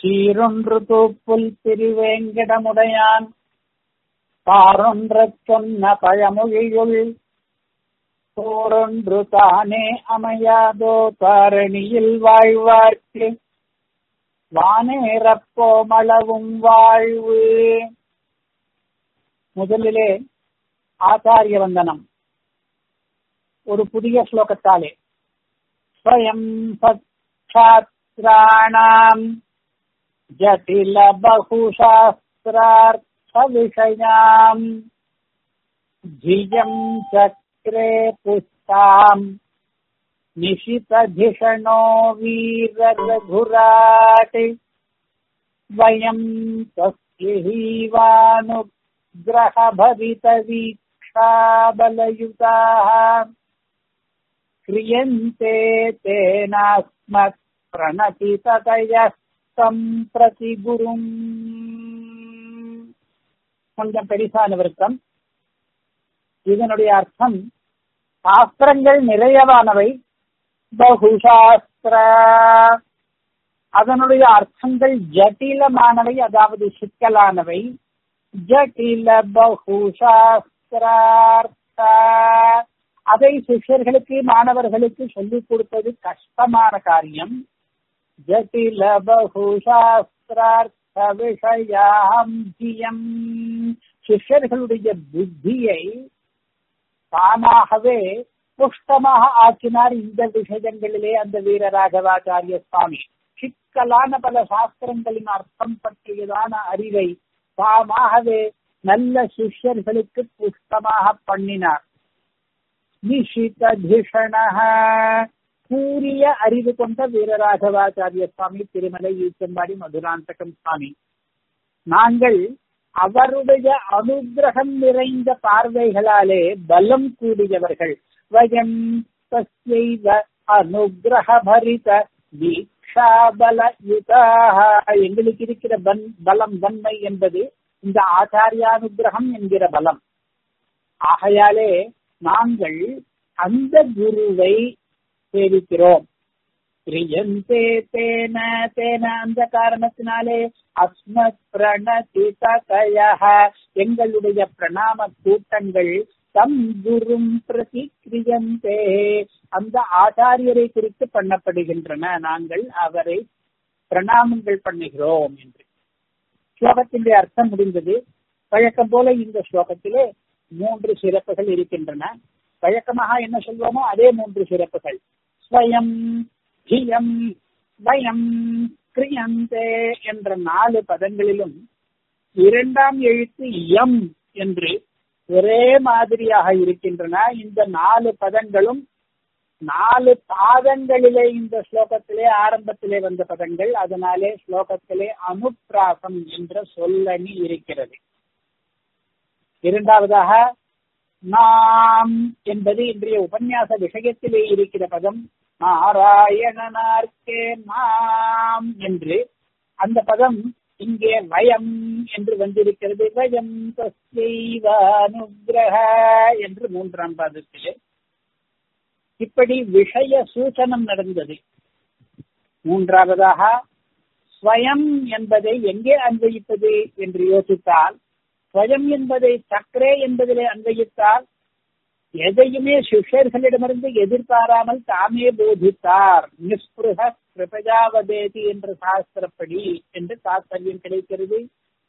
சீரொன்று தூப்புல் திருவேங்கடமுடையான் பாரொன்றச் சொன்ன பழமொழியுள் போரொன்று தானே அமையாதோ தாரணியில் வாழ்வார்க்கு வானேறப்போமளவும் வாழ்வு முதலிலே ஆச்சாரிய வந்தனம் ஒரு புதிய ஸ்லோகத்தாலே ஸ்வயம் சத்ராணாம் ஜட்டில பகுசாஸ்திரார்த்த விஷயாம் धियम् चक्रे पुष्टाम् निशितधिषणो वीररघुराट् वयम् तस्य हीवानुग्रहभवितवीक्षाबलयुताः क्रियन्ते तेनास्मत् प्रणतिततयः सम्प्रति गुरुम् கொஞ்சம் பெரிசான விருத்தம் இதனுடைய அர்த்தம் சாஸ்திரங்கள் நிறையவானவை பகுசாஸ்திர அதனுடைய அர்த்தங்கள் ஜட்டிலமானவை அதாவது சிக்கலானவை ஜட்டில பகுசாஸ்திரார்த்த அதை சிஷ்யர்களுக்கு மாணவர்களுக்கு சொல்லிக் கொடுப்பது கஷ்டமான காரியம் ஜட்டில பகுசாஸ்திரார்த்த விஷயாம் ஜியம் சிஷ்யர்களுடைய புத்தியை தானாகவே புஷ்டமாக ஆக்கினார் இந்த விஷயங்களிலே அந்த வீரராகவாச்சாரிய சுவாமி சிக்கலான பல சாஸ்திரங்களின் அர்த்தம் பற்றியதான அறிவை தாமாகவே நல்ல சிஷ்யர்களுக்கு புஷ்டமாக பண்ணினார் நிஷிததிஷண கூறிய அறிவு கொண்ட வீரராகவாச்சாரிய சுவாமி திருமலை ஈச்சம்பாடி மதுராந்தகம் சுவாமி நாங்கள் அவருடைய அனுகிரகம் நிறைந்த பார்வைகளாலே பலம் கூடியவர்கள் வயம் தஸ்யைவ அனுகிரக பரித தீக்ஷாபலயுதாக எங்களுக்கு இருக்கிற பலம் வன்மை என்பது இந்த ஆச்சாரியானுகிரகம் என்கிற பலம் ஆகையாலே நாங்கள் அந்த குருவை சேவிக்கிறோம் பிரியந்தே தேன தேன அந்த காரணத்தினாலே அஸ்மத் பிரணதி தய எங்களுடைய பிரணாம கூட்டங்கள் தம் குரும் பிரதிகிரியந்தே அந்த ஆச்சாரியரை குறித்து பண்ணப்படுகின்றன நாங்கள் அவரை பிரணாமங்கள் பண்ணுகிறோம் என்று ஸ்லோகத்தினுடைய அர்த்தம் முடிந்தது வழக்கம் போல இந்த ஸ்லோகத்திலே மூன்று சிறப்புகள் இருக்கின்றன வழக்கமாக என்ன சொல்வோமோ அதே மூன்று சிறப்புகள் ஸ்வயம் ஹியம் வயம் கிரியந்தே என்ற நாலு பதங்களிலும் இரண்டாம் எழுத்து எம் என்று ஒரே மாதிரியாக இருக்கின்றன இந்த நாலு பதங்களும் நாலு பாதங்களிலே இந்த ஸ்லோகத்திலே ஆரம்பத்திலே வந்த பதங்கள் அதனாலே ஸ்லோகத்திலே அனுப்பிராசம் என்ற சொல்லணி இருக்கிறது இரண்டாவதாக நாம் என்பது இன்றைய உபன்யாச விஷயத்திலே இருக்கிற பதம் நாராயணனார்க்கே நாம் என்று அந்த பதம் இங்கே வயம் என்று வந்திருக்கிறது வயம் தஸ்யைவானுகிரக என்று மூன்றாம் பாதத்திலே இப்படி விஷய சூச்சனம் நடந்தது மூன்றாவதாக ஸ்வயம் என்பதை எங்கே அன்வயிப்பது என்று யோசித்தால் ஸ்வயம் என்பதை சக்கரே என்பதிலே அன்வயித்தால் எதையுமே சிஷ்யர்களிடமிருந்து எதிர்பாராமல் தாமே போதித்தார் நிஸ்பிருக கிருபஜாவதேதி என்ற சாஸ்திரப்படி என்று தாத்பரியம் கிடைக்கிறது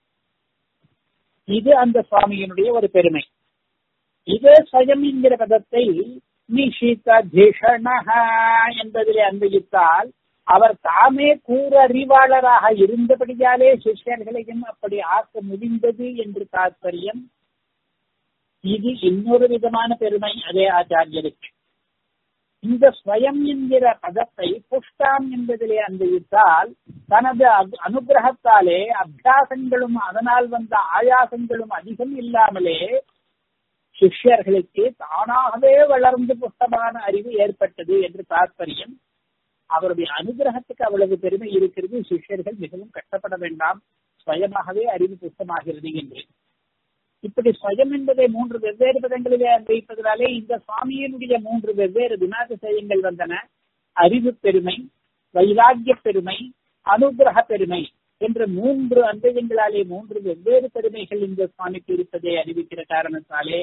இது அந்த சுவாமியினுடைய ஒரு பெருமை இது ஸ்வயம் என்கிற பதத்தை நிஷித திஷணக என்பதிலே அன்வயித்தால் அவர் தாமே கூற அறிவாளராக இருந்தபடியாலே சிஷ்யர்களையும் அப்படி ஆக்க முடிந்தது என்று தாத்பரியம் இது இன்னொரு விதமான பெருமை அதே ஆச்சாரியருக்கு இந்த ஸ்வயம் என்கிற பதத்தை புஷ்டாம் என்பதிலே அன்வயித்தால் தனது அனுகிரகத்தாலே அபியாசங்களும் அதனால் வந்த ஆயாசங்களும் அதிகம் இல்லாமலே சிஷ்யர்களுக்கு தானாகவே வளர்ந்து புஷ்டமான அறிவு ஏற்பட்டது என்று தாற்பயம் அவருடைய அனுகிரகத்துக்கு அவ்வளவு பெருமை இருக்கிறது சிஷ்யர்கள் மிகவும் கஷ்டப்பட வேண்டாம் சுயமாகவே அறிவு புஷ்டமாகிறது என்று இப்படி ஸ்வயம் என்பதை மூன்று வெவ்வேறு பதங்களிலே அன்வைப்பதனாலே இந்த சுவாமியினுடைய மூன்று வெவ்வேறு குணாதிசயங்கள் வந்தன அறிவு பெருமை வைராக்கிய பெருமை அனுகிரக பெருமை என்ற மூன்று அந்தயங்களாலே மூன்று வெவ்வேறு பெருமைகள் இந்த சுவாமிக்கு இருப்பதை அறிவிக்கிற காரணத்தாலே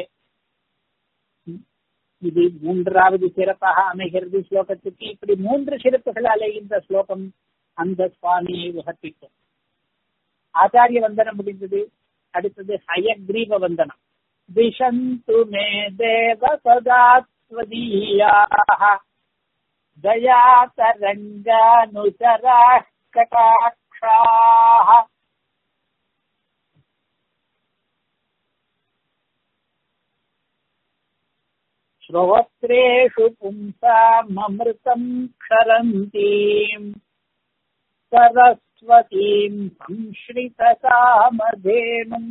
இது மூன்றாவது சிறப்பாக அமைகிறது ஸ்லோகத்துக்கு இப்படி மூன்று சிறப்புகளாலே இந்த ஸ்லோகம் அந்த சுவாமியை உகப்பிக்கும் ஆச்சாரிய வந்தனம் முடிந்தது அடுத்தது ஹயக்ரீவ வந்தனம் திஷந்து மே தேவ சதாத்வதீயாக தயாதரங்கானுசரா கடாட்சாः श्रोत्रेषु पुंसाममृतम् क्षरन्तीम् सरस्वतीम् संश्ரிதசாமதேனும்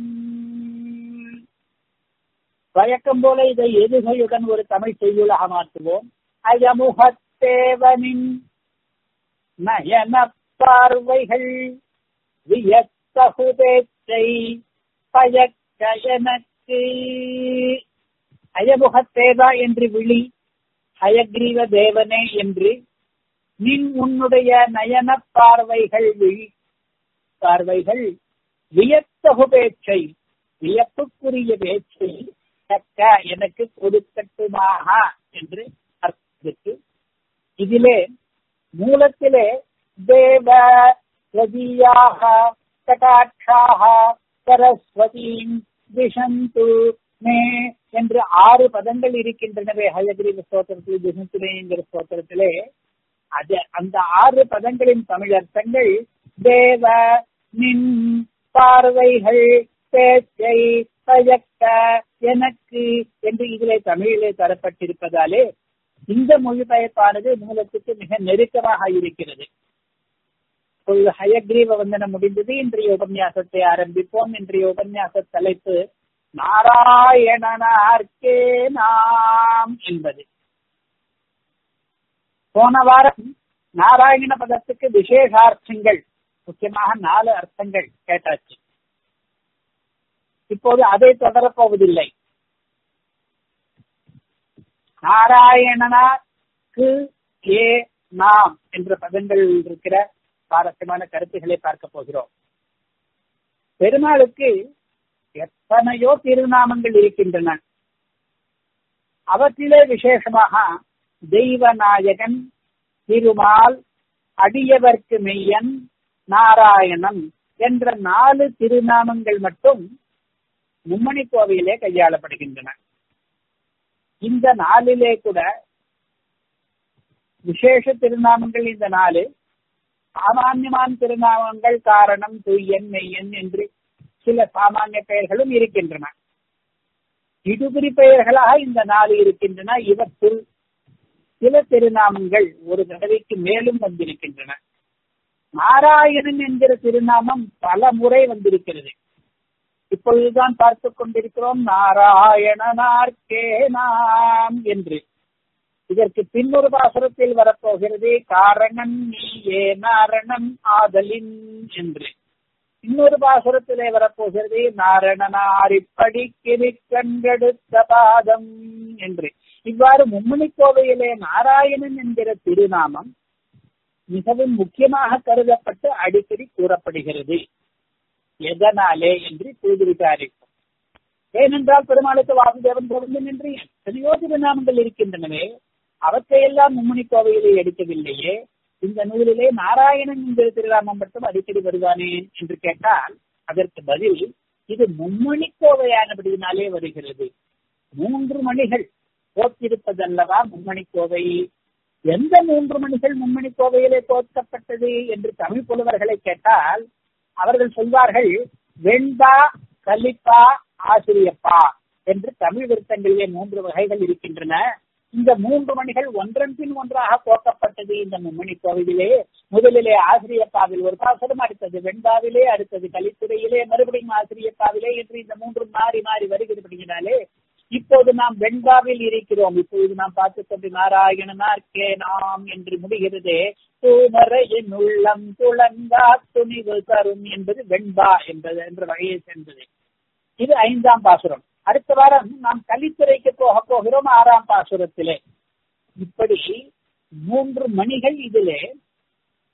வழக்கம் போல இதை எதுகையுடன் ஒரு தமிழ் செய்யுளாக மாற்றுவோம் அயமுகத்தேவனின் நயன பார்வைகள் வியத்தகுதேச்சை பயக்க எனக்கு அயமுகத்தேவா என்று விழி ஹயக்ரீவ தேவனே என்று நின் உன்னுடைய நயன பார்வைகள் விழி பார்வைகள் வியத்தகு பேச்சை வியப்புக்குரிய பேச்சை தக்க எனக்கு கொடுக்கட்டுமாக என்று அர்த்தத்துக்கு இதிலே மூலத்திலே தேவ ஸ்வதீயாக கடாட்சாக சரஸ்வதீம் திஷந்து மே என்று ஆறு பதங்கள் இருக்கின்றனவே ஹயகிரீவ ஸ்தோத்திரத்திலே திசந்துமே என்கிற ஸ்தோத்திரத்திலே அது அந்த ஆறு பதங்களின் தமிழர்த்தங்கள் தேவ நின் பார்வைகள் பேச்சை பயக்க எனக்கு என்று இதிலே தமிழிலே தரப்பட்டிருப்பதாலே இந்த மொழிபெயர்ப்பானது மூலத்துக்கு மிக நெருக்கமாக இருக்கிறது இப்பொழுது ஹயக்ரீவ வந்தனம் முடிந்தது இன்றைய உபன்யாசத்தை ஆரம்பிப்போம் இன்றைய உபன்யாச தலைப்பு நாராயணனார்க்கே நாம் என்பது போன வாரம் நாராயண பதத்துக்கு விசேஷார்த்தங்கள் முக்கியமாக நாலு அர்த்தங்கள் கேட்டாச்சு இப்போது அதை தொடரப்போவதில்லை நாராயணனாக்கு ஏ நாம் என்ற பதங்கள் இருக்கிற சுவாரஸ்யமான கருத்துக்களை பார்க்க போகிறோம் பெருமாளுக்கு எத்தனையோ திருநாமங்கள் இருக்கின்றன அவற்றிலே விசேஷமாக தெய்வநாயகன் திருமால் அடியவர்க்கு மெய்யன் நாராயணன் என்ற நாலு திருநாமங்கள் மட்டும் மும்மணி கோவையிலே கையாளப்படுகின்றன இந்த நாளிலே கூட விசேஷ திருநாமங்கள் இந்த நாலு சாமான்யமான திருநாமங்கள் காரணம் துய்யன் மெய்யன் என்று சில சாமானிய பெயர்களும் இருக்கின்றன இடுபுரி பெயர்களாக இந்த நாலு இருக்கின்றன இவற்றுள் சில திருநாமங்கள் ஒரு தடவைக்கு மேலும் வந்திருக்கின்றன நாராயணன் என்கிற திருநாமம் பல முறை வந்திருக்கிறது இப்பொழுதுதான் பார்த்து கொண்டிருக்கிறோம் நாராயணனார்க்கே நாம் என்று இதற்கு பின்னொரு பாசுரத்தில் வரப்போகிறது காரணன் நீயே நாரணன் ஆதலின் என்று இன்னொரு பாசுரத்திலே வரப்போகிறது நாரணனாரிப்படி கிரி கண்டெடுத்த பாதம் என்று இவ்வாறு மும்மணி கோவையிலே நாராயணன் என்கிற திருநாமம் மிகவும் முக்கியமாக கருதப்பட்டு அடிக்கடி கூறப்படுகிறது எதனாலே என்று இப்பொழுது விசாரிப்போம் ஏனென்றால் பெருமாளுக்கு வாசுதேவன் பொருந்தும் என்று எத்தனையோ திருநாமங்கள் இருக்கின்றனவே அவற்றையெல்லாம் மும்மணி கோவையிலே எடுக்கவில்லையே இந்த நூலிலே நாராயணன் என்கிற திருநாமம் மட்டும் அடிக்கடி வருவானேன் என்று கேட்டால் அதற்கு பதில் இது மும்மணி கோவையானபடியினாலே வருகிறது மூன்று மணிகள் போற்றிருப்பதல்லவா மும்மணி கோவை எந்த மூன்று மணிகள் மும்மணி கோவையிலே தோற்கப்பட்டது என்று தமிழ் புலவர்களை கேட்டால் அவர்கள் சொல்வார்கள் வெண்பா கலிப்பா ஆசிரியப்பா என்று தமிழ் விருத்தங்களிலே மூன்று வகைகள் இருக்கின்றன இந்த மூன்று மணிகள் ஒன்றன் பின் ஒன்றாக போக்கப்பட்டது இந்த மும்மணி கோவிலே முதலிலே ஆசிரியப்பாவில் ஒரு பாசனம் அடுத்தது வெண்பாவிலே அடுத்தது கலித்துறையிலே மறுபடியும் ஆசிரியப்பாவிலே என்று இந்த மூன்றும் மாறி மாறி வருகிறபடியினாலே இப்போது நாம் வெண்பாவில் இருக்கிறோம் இப்பொழுது நாம் பார்த்துக் கொண்டு நாராயணனார்க்கே நாம் என்று முடிகிறதே தூமரையின் உள்ளம் துளங்கா துணிவு தரும் என்பது வெண்பா என்பது என்ற வகையை சேர்ந்தது இது ஐந்தாம் பாசுரம் அடுத்த வாரம் நாம் கலித்துறைக்கு போக போகிறோம் ஆறாம் பாசுரத்திலே இப்படி மூன்று மணிகள் இதிலே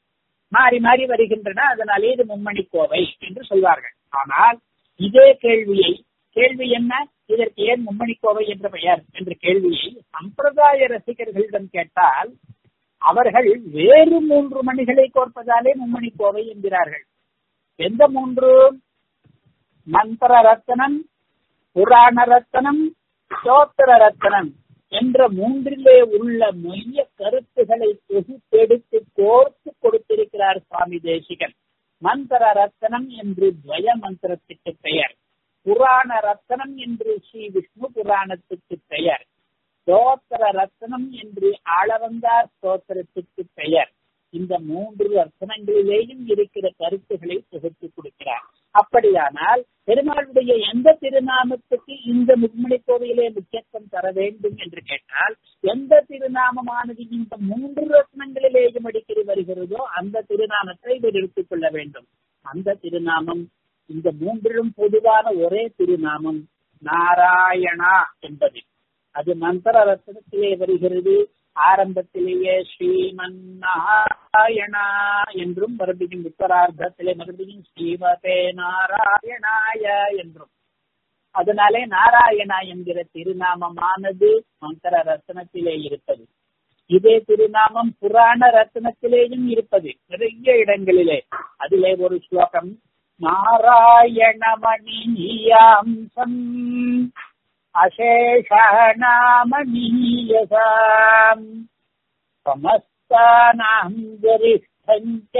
மாறி மாறி வருகின்றன அதனாலே இது மும்மணி கோவை என்று சொல்வார்கள் ஆனால் இதே கேள்வியை கேள்வி என்ன இதற்கு ஏன் மும்மணி கோவை என்ற பெயர் என்ற கேள்வியை சம்பிரதாய ரசிகர்களிடம் கேட்டால் அவர்கள் வேறு மூன்று மணிகளை கோர்ப்பதாலே மும்மணி கோவை என்கிறார்கள் எந்த மூன்று மந்திர ரத்தனம் புராண ரத்தனம் ஸ்தோத்திர ரத்தனம் என்ற மூன்றிலே உள்ள மைய கருத்துக்களை தொகுத்தெடுத்து கோர்த்து கொடுத்திருக்கிறார் சுவாமி தேசிகன் மந்திர ரத்தனம் என்று துவய மந்திரத்துக்கு பெயர் புராண ரத்தனம் என்று ஸ்ரீ விஷ்ணு புராணத்துக்கு பெயர் ஸ்தோத்திர ரத்தனம் என்று ஆளவந்தார் ஸ்தோத்திரத்துக்கு பெயர் இந்த மூன்று ரத்தனங்களிலேயும் இருக்கிற கருத்துக்களை தொகுத்து கொடுக்கிறார் அப்படியானால் பெருமாளுடைய எந்த திருநாமத்துக்கு இந்த மும்மணி கோவிலே முக்கியத்துவம் தர வேண்டும் என்று கேட்டால் எந்த திருநாமமானது இந்த மூன்று ரத்னங்களிலேயும் அடிக்கடி வருகிறதோ அந்த திருநாமத்தை இவர் எடுத்துக்கொள்ள வேண்டும் அந்த திருநாமம் இந்த மூன்றிலும் பொதுவான ஒரே திருநாமம் நாராயணா என்பது அது மந்திர ரத்னத்திலே வருகிறது ஆரம்பத்திலேயே ஸ்ரீமன் நாராயணா என்றும் மறுபடியும் உத்தரார்த்தத்திலே மறுபடியும் ஸ்ரீமதே நாராயணாய என்றும் அதனாலே நாராயணா என்கிற திருநாமமானது மந்திர ரத்னத்திலே இருப்பது இதே திருநாமம் புராண ரத்னத்திலேயும் இருப்பது நிறைய இடங்களிலே அதிலே ஒரு ஸ்லோகம் நாராயணமணியாம்சம் अशेषाणामनीयसाम् समस्तानाम् गरिष्ठम् च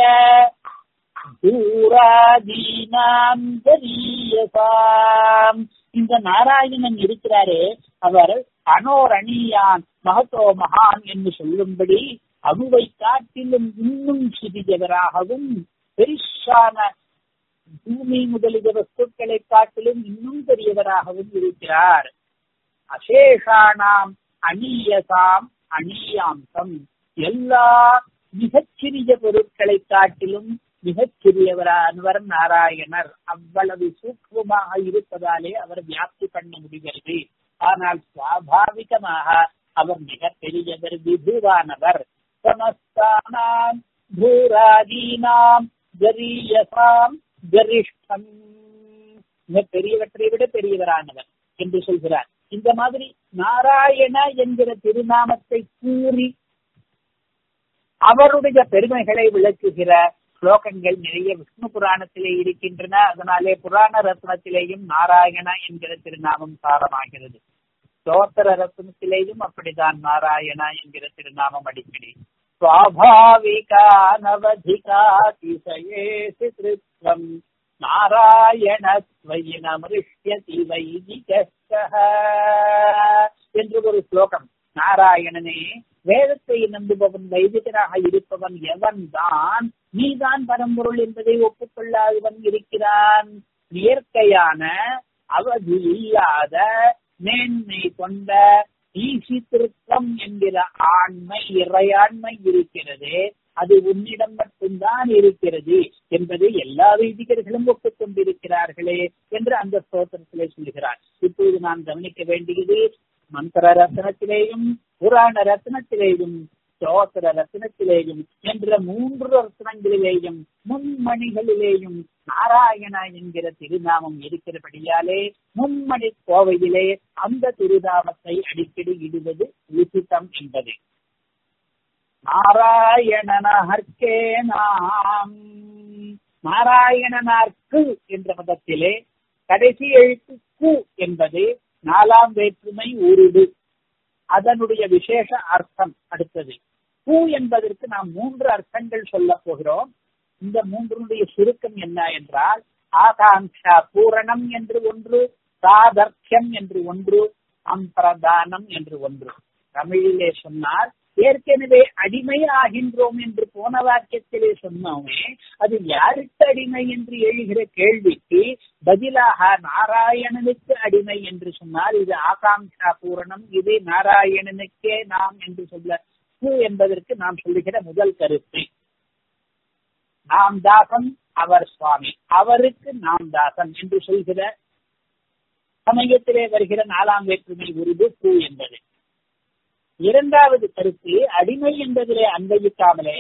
தூராதீனாம் கரியசாம் இந்த நாராயணன் இருக்கிறாரே அவர் அனோரணியான் மகத்தோ மகான் என்று சொல்லும்படி அணுவை காட்டிலும் இன்னும் சிறியவராகவும் பெரிசான பூமி முதலிய வஸ்துக்களை காட்டிலும் இன்னும் பெரியவராகவும் இருக்கிறார் அசேஷானாம் அநீயசாம் அநீயாம்சம் எல்லா மிகச்சிறிய பொருட்களை காட்டிலும் மிகச்சிறியவரானவர் நாராயணர் அவ்வளவு சூக்மமாக இருப்பதாலே அவர் வியாப்தி பண்ண முடிகிறது ஆனால் சுவாபாவிகமாக அவர் மிக பெரியவர் விபுவானவர் சமஸ்தானாம் பூராதீனாம் கரியசாம் கரிஷ்டம் மிக பெரியவற்றை விட பெரியவரானவர் என்று சொல்கிறார் இந்த மாதிரி நாராயண என்கிற திருநாமத்தை கூறி அவருடைய பெருமைகளை விளக்குகிற ஸ்லோகங்கள் நிறைய விஷ்ணு புராணத்திலே இருக்கின்றன அதனாலே புராண ரத்னத்திலேயும் நாராயண என்கிற திருநாமம் சாரமாகிறது ஸ்தோத்திர ரத்னத்திலேயும் அப்படித்தான் நாராயண என்கிற திருநாமம் அடிக்கடி स्वाभाविकानवधिकातिशयेषु कृत्वम् நாராயணத்வயினமிருஷ்யதி வைதிகः என்று ஒரு ஸ்லோகம் நாராயணனே வேதத்தை நம்புபவன் வைதிகராக இருப்பவன் எவன் தான் நீதான் பரம்பொருள் என்பதை ஒப்புக்கொள்ளாதவன் இருக்கிறான் இயற்கையான அவதி இல்லாத மேன்மை கொண்ட ஈசித்திருத்தம் என்கிற ஆண்மை இறையாண்மை இருக்கிறது அது உன்னிடம் மட்டும்தான் இருக்கிறது என்பதை எல்லா வைதிகர்களும் ஒப்புக்கொண்டிருக்கிறார்களே என்று அந்த ஸ்தோத்திரத்திலே சொல்கிறார் இப்போது நான் கவனிக்க வேண்டியது மந்திர ரத்னத்திலேயும் புராண ரத்னத்திலேயும் ஸ்தோத்திர ரத்னத்திலேயும் என்ற மூன்று ரத்னங்களிலேயும் முன்மணிகளிலேயும் நாராயணா என்கிற திருநாமம் இருக்கிறபடியாலே முன்மணி கோவையிலே அந்த திருநாமத்தை அடிக்கடி இடுவது உசிதம் என்பது நாராயணனர்க்கே நாம் நாராயணனார்க்கு என்ற பதத்திலே கடைசி எழுத்து கு என்பது நாலாம் வேற்றுமை உருடு அதனுடைய விசேஷ அர்த்தம் அடுத்தது பூ என்பதற்கு நாம் மூன்று அர்த்தங்கள் சொல்ல போகிறோம் இந்த மூன்றுடைய சுருக்கம் என்ன என்றால் ஆகாங்ஷா பூரணம் என்று ஒன்று சாதர்க்கியம் என்று ஒன்று அம்பிரதானம் என்று ஒன்று தமிழிலே சொன்னால் ஏற்கனவே அடிமை ஆகின்றோம் என்று போன வாக்கியத்திலே சொன்னோமே அது யாருக்கு அடிமை என்று எழுகிற கேள்விக்கு பதிலாக நாராயணனுக்கு அடிமை என்று சொன்னால் இது ஆகாங்ஷா பூரணம் இது நாராயணனுக்கே நாம் என்று சொல்ல பூ என்பதற்கு நாம் சொல்லுகிற முதல் கருத்து நாம் தாசன் அவர் சுவாமி அவருக்கு நாம் தாசன் என்று சொல்கிற சமயத்திலே வருகிற நாலாம் வேற்றுமை உருது பூ என்பது இரண்டாவது கருத்து அடிமை என்பதிலே அன்பயிக்காமலே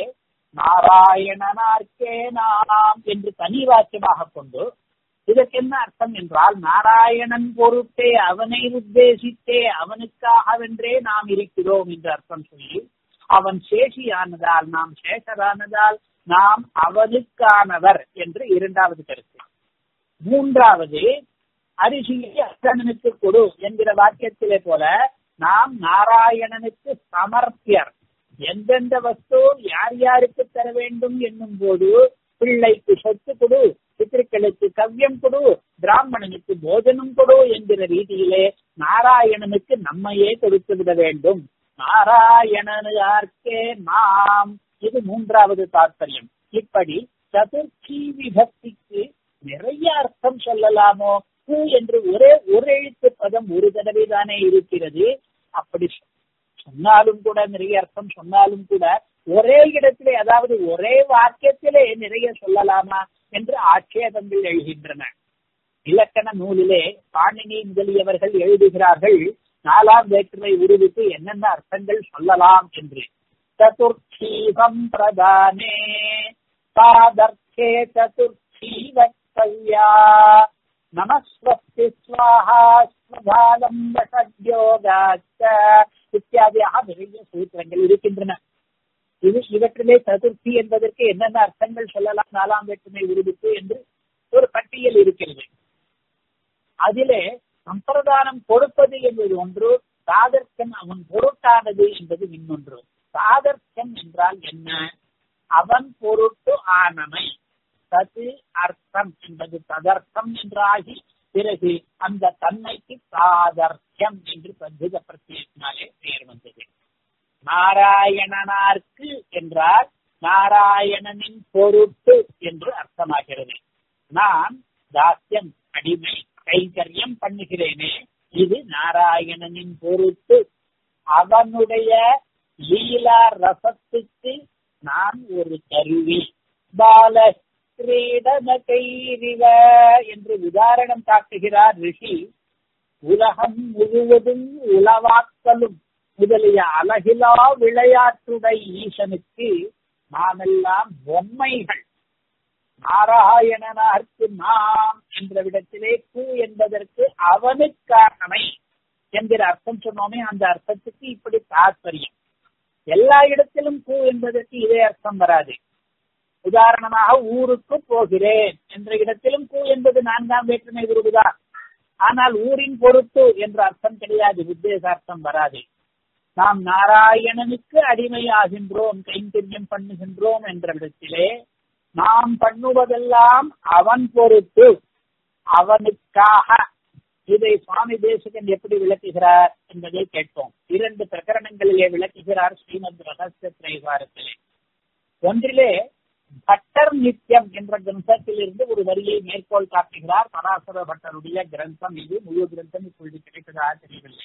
நாராயணனார்க்கே நாம் என்று தனி வாக்கியமாக கொண்டு இதற்கு என்ன அர்த்தம் என்றால் நாராயணன் பொருட்டே அவனை உத்தேசித்தே அவனுக்காகவென்றே நாம் இருக்கிறோம் என்று அர்த்தம் சொல்லி அவன் சேஷியானதால் நாம் சேஷரானதால் நாம் அவனுக்கானவர் என்று இரண்டாவது கருத்து மூன்றாவது அரிசியை அர்ஜனனுக்கு கொடு என்கிற வாக்கியத்திலே போல நாம் நாராயணனுக்கு சமர்ப்பியர் எந்தெந்த வஸ்து யார் யாருக்கு தர வேண்டும் என்னும் போது பிள்ளைக்கு சொத்து கொடு பித்திருக்களுக்கு கவ்யம் கொடு பிராமணனுக்கு போஜனம் கொடு என்கிற ரீதியிலே நாராயணனுக்கு நம்மையே கொடுத்து விட வேண்டும் நாராயணனுக்கே நாம் இது மூன்றாவது தாற்பயம் இப்படி சதுர்த்தி விபக்திக்கு நிறைய அர்த்தம் சொல்லலாமோ பூ என்று ஒரே ஒரு எழுத்து பதம் ஒரு தடவை தானே இருக்கிறது அப்படி சொன்னாலும் கூட நிறைய அர்த்தம் சொன்னாலும் கூட ஒரே இடத்திலே அதாவது ஒரே வாக்கியத்திலே நிறைய சொல்லலாமா என்று ஆட்சேபங்கள் எழுகின்றன இலக்கண நூலிலே பாணினி முதலியவர்கள் எழுதுகிறார்கள் நாலாம் வேற்றுமை உருவுக்கு என்னென்ன அர்த்தங்கள் சொல்லலாம் என்று சதுர்த்தீபம் பிரதானே சாதர்த்தே சதுர்த்தி வக்தவ்யா நமஸ்வஸ்தி ஸ்வாஹா ஸ்வதாலம் வசத்யோகாச்ச இத்தியாதியாக நிறைய சூத்திரங்கள் இருக்கின்றன இது இவற்றிலே சதுர்த்தி என்பதற்கு என்னென்ன அர்த்தங்கள் சொல்லலாம் நாலாம் வேற்றுமை உருவிக்கு என்று ஒரு பட்டியல் இருக்கிறது அதிலே சம்பிரதானம் கொடுப்பது என்பது ஒன்று சாதர்த்தம் அவன் பொருட்டானது என்பது இன்னொன்று சாதர்த்தம் என்றால் என்ன அவன் பொருட்டு ஆனமை தது அர்த்தம் என்பது ததர்த்தம் என்றாகி பிறகு அந்த தன்மைக்கு சாதர்த்தியம் என்று பத்வித பிரத்யேகத்தினாலே பெயர் வந்தது நாராயணனார்க்கு என்றால் நாராயணனின் பொருட்டு என்று அர்த்தமாகிறது நான் தாஸ்யம் அடிமை கைங்கரியம் பண்ணுகிறேனே இது நாராயணனின் பொருட்டு அவனுடைய லீலா ரசத்துக்கு நான் ஒரு கருவி பால கிரீடன கைரிவ என்று உதாரணம் காட்டுகிறார் ரிஷி உலகம் முழுவதும் உளவாக்கலும் முதலிய அழகிலா விளையாட்டுடை ஈசனுக்கு நாமெல்லாம் பொம்மைகள் நாராயணனார்க்கு நாம் என்ற விடத்திலே பூ என்பதற்கு அவனுக்கானவை என்கிற அர்த்தம் சொன்னோமே அந்த அர்த்தத்துக்கு இப்படி தாற்பயம் எல்லா இடத்திலும் பூ என்பதற்கு இதே அர்த்தம் வராது உதாரணமாக ஊருக்கு போகிறேன் என்ற இடத்திலும் பூ என்பது நான்காம் வேற்றுமை விருதுதான் ஆனால் ஊரின் பொருட்டு என்ற அர்த்தம் கிடையாது உத்தேசார்த்தம் வராது நாம் நாராயணனுக்கு அடிமையாகின்றோம் கைங்கரியம் பண்ணுகின்றோம் என்ற விடத்திலே நாம் பண்ணுவதெல்லாம் அவன் பொறுத்து அவனுக்காக இதை சுவாமி தேசிகன் எப்படி விளக்குகிறார் என்பதை கேட்போம் இரண்டு பிரகரணங்களிலே விளக்குகிறார் ஸ்ரீமத் ரகசிய திரைவாரத்திலே ஒன்றிலே பட்டர் நித்தியம் என்ற கிரந்தத்தில் இருந்து ஒரு வரியை மேற்கோள் காட்டுகிறார் பராசர பட்டருடைய கிரந்தம் இது முழு கிரந்தம் இப்பொழுது கிடைத்ததாக தெரியவில்லை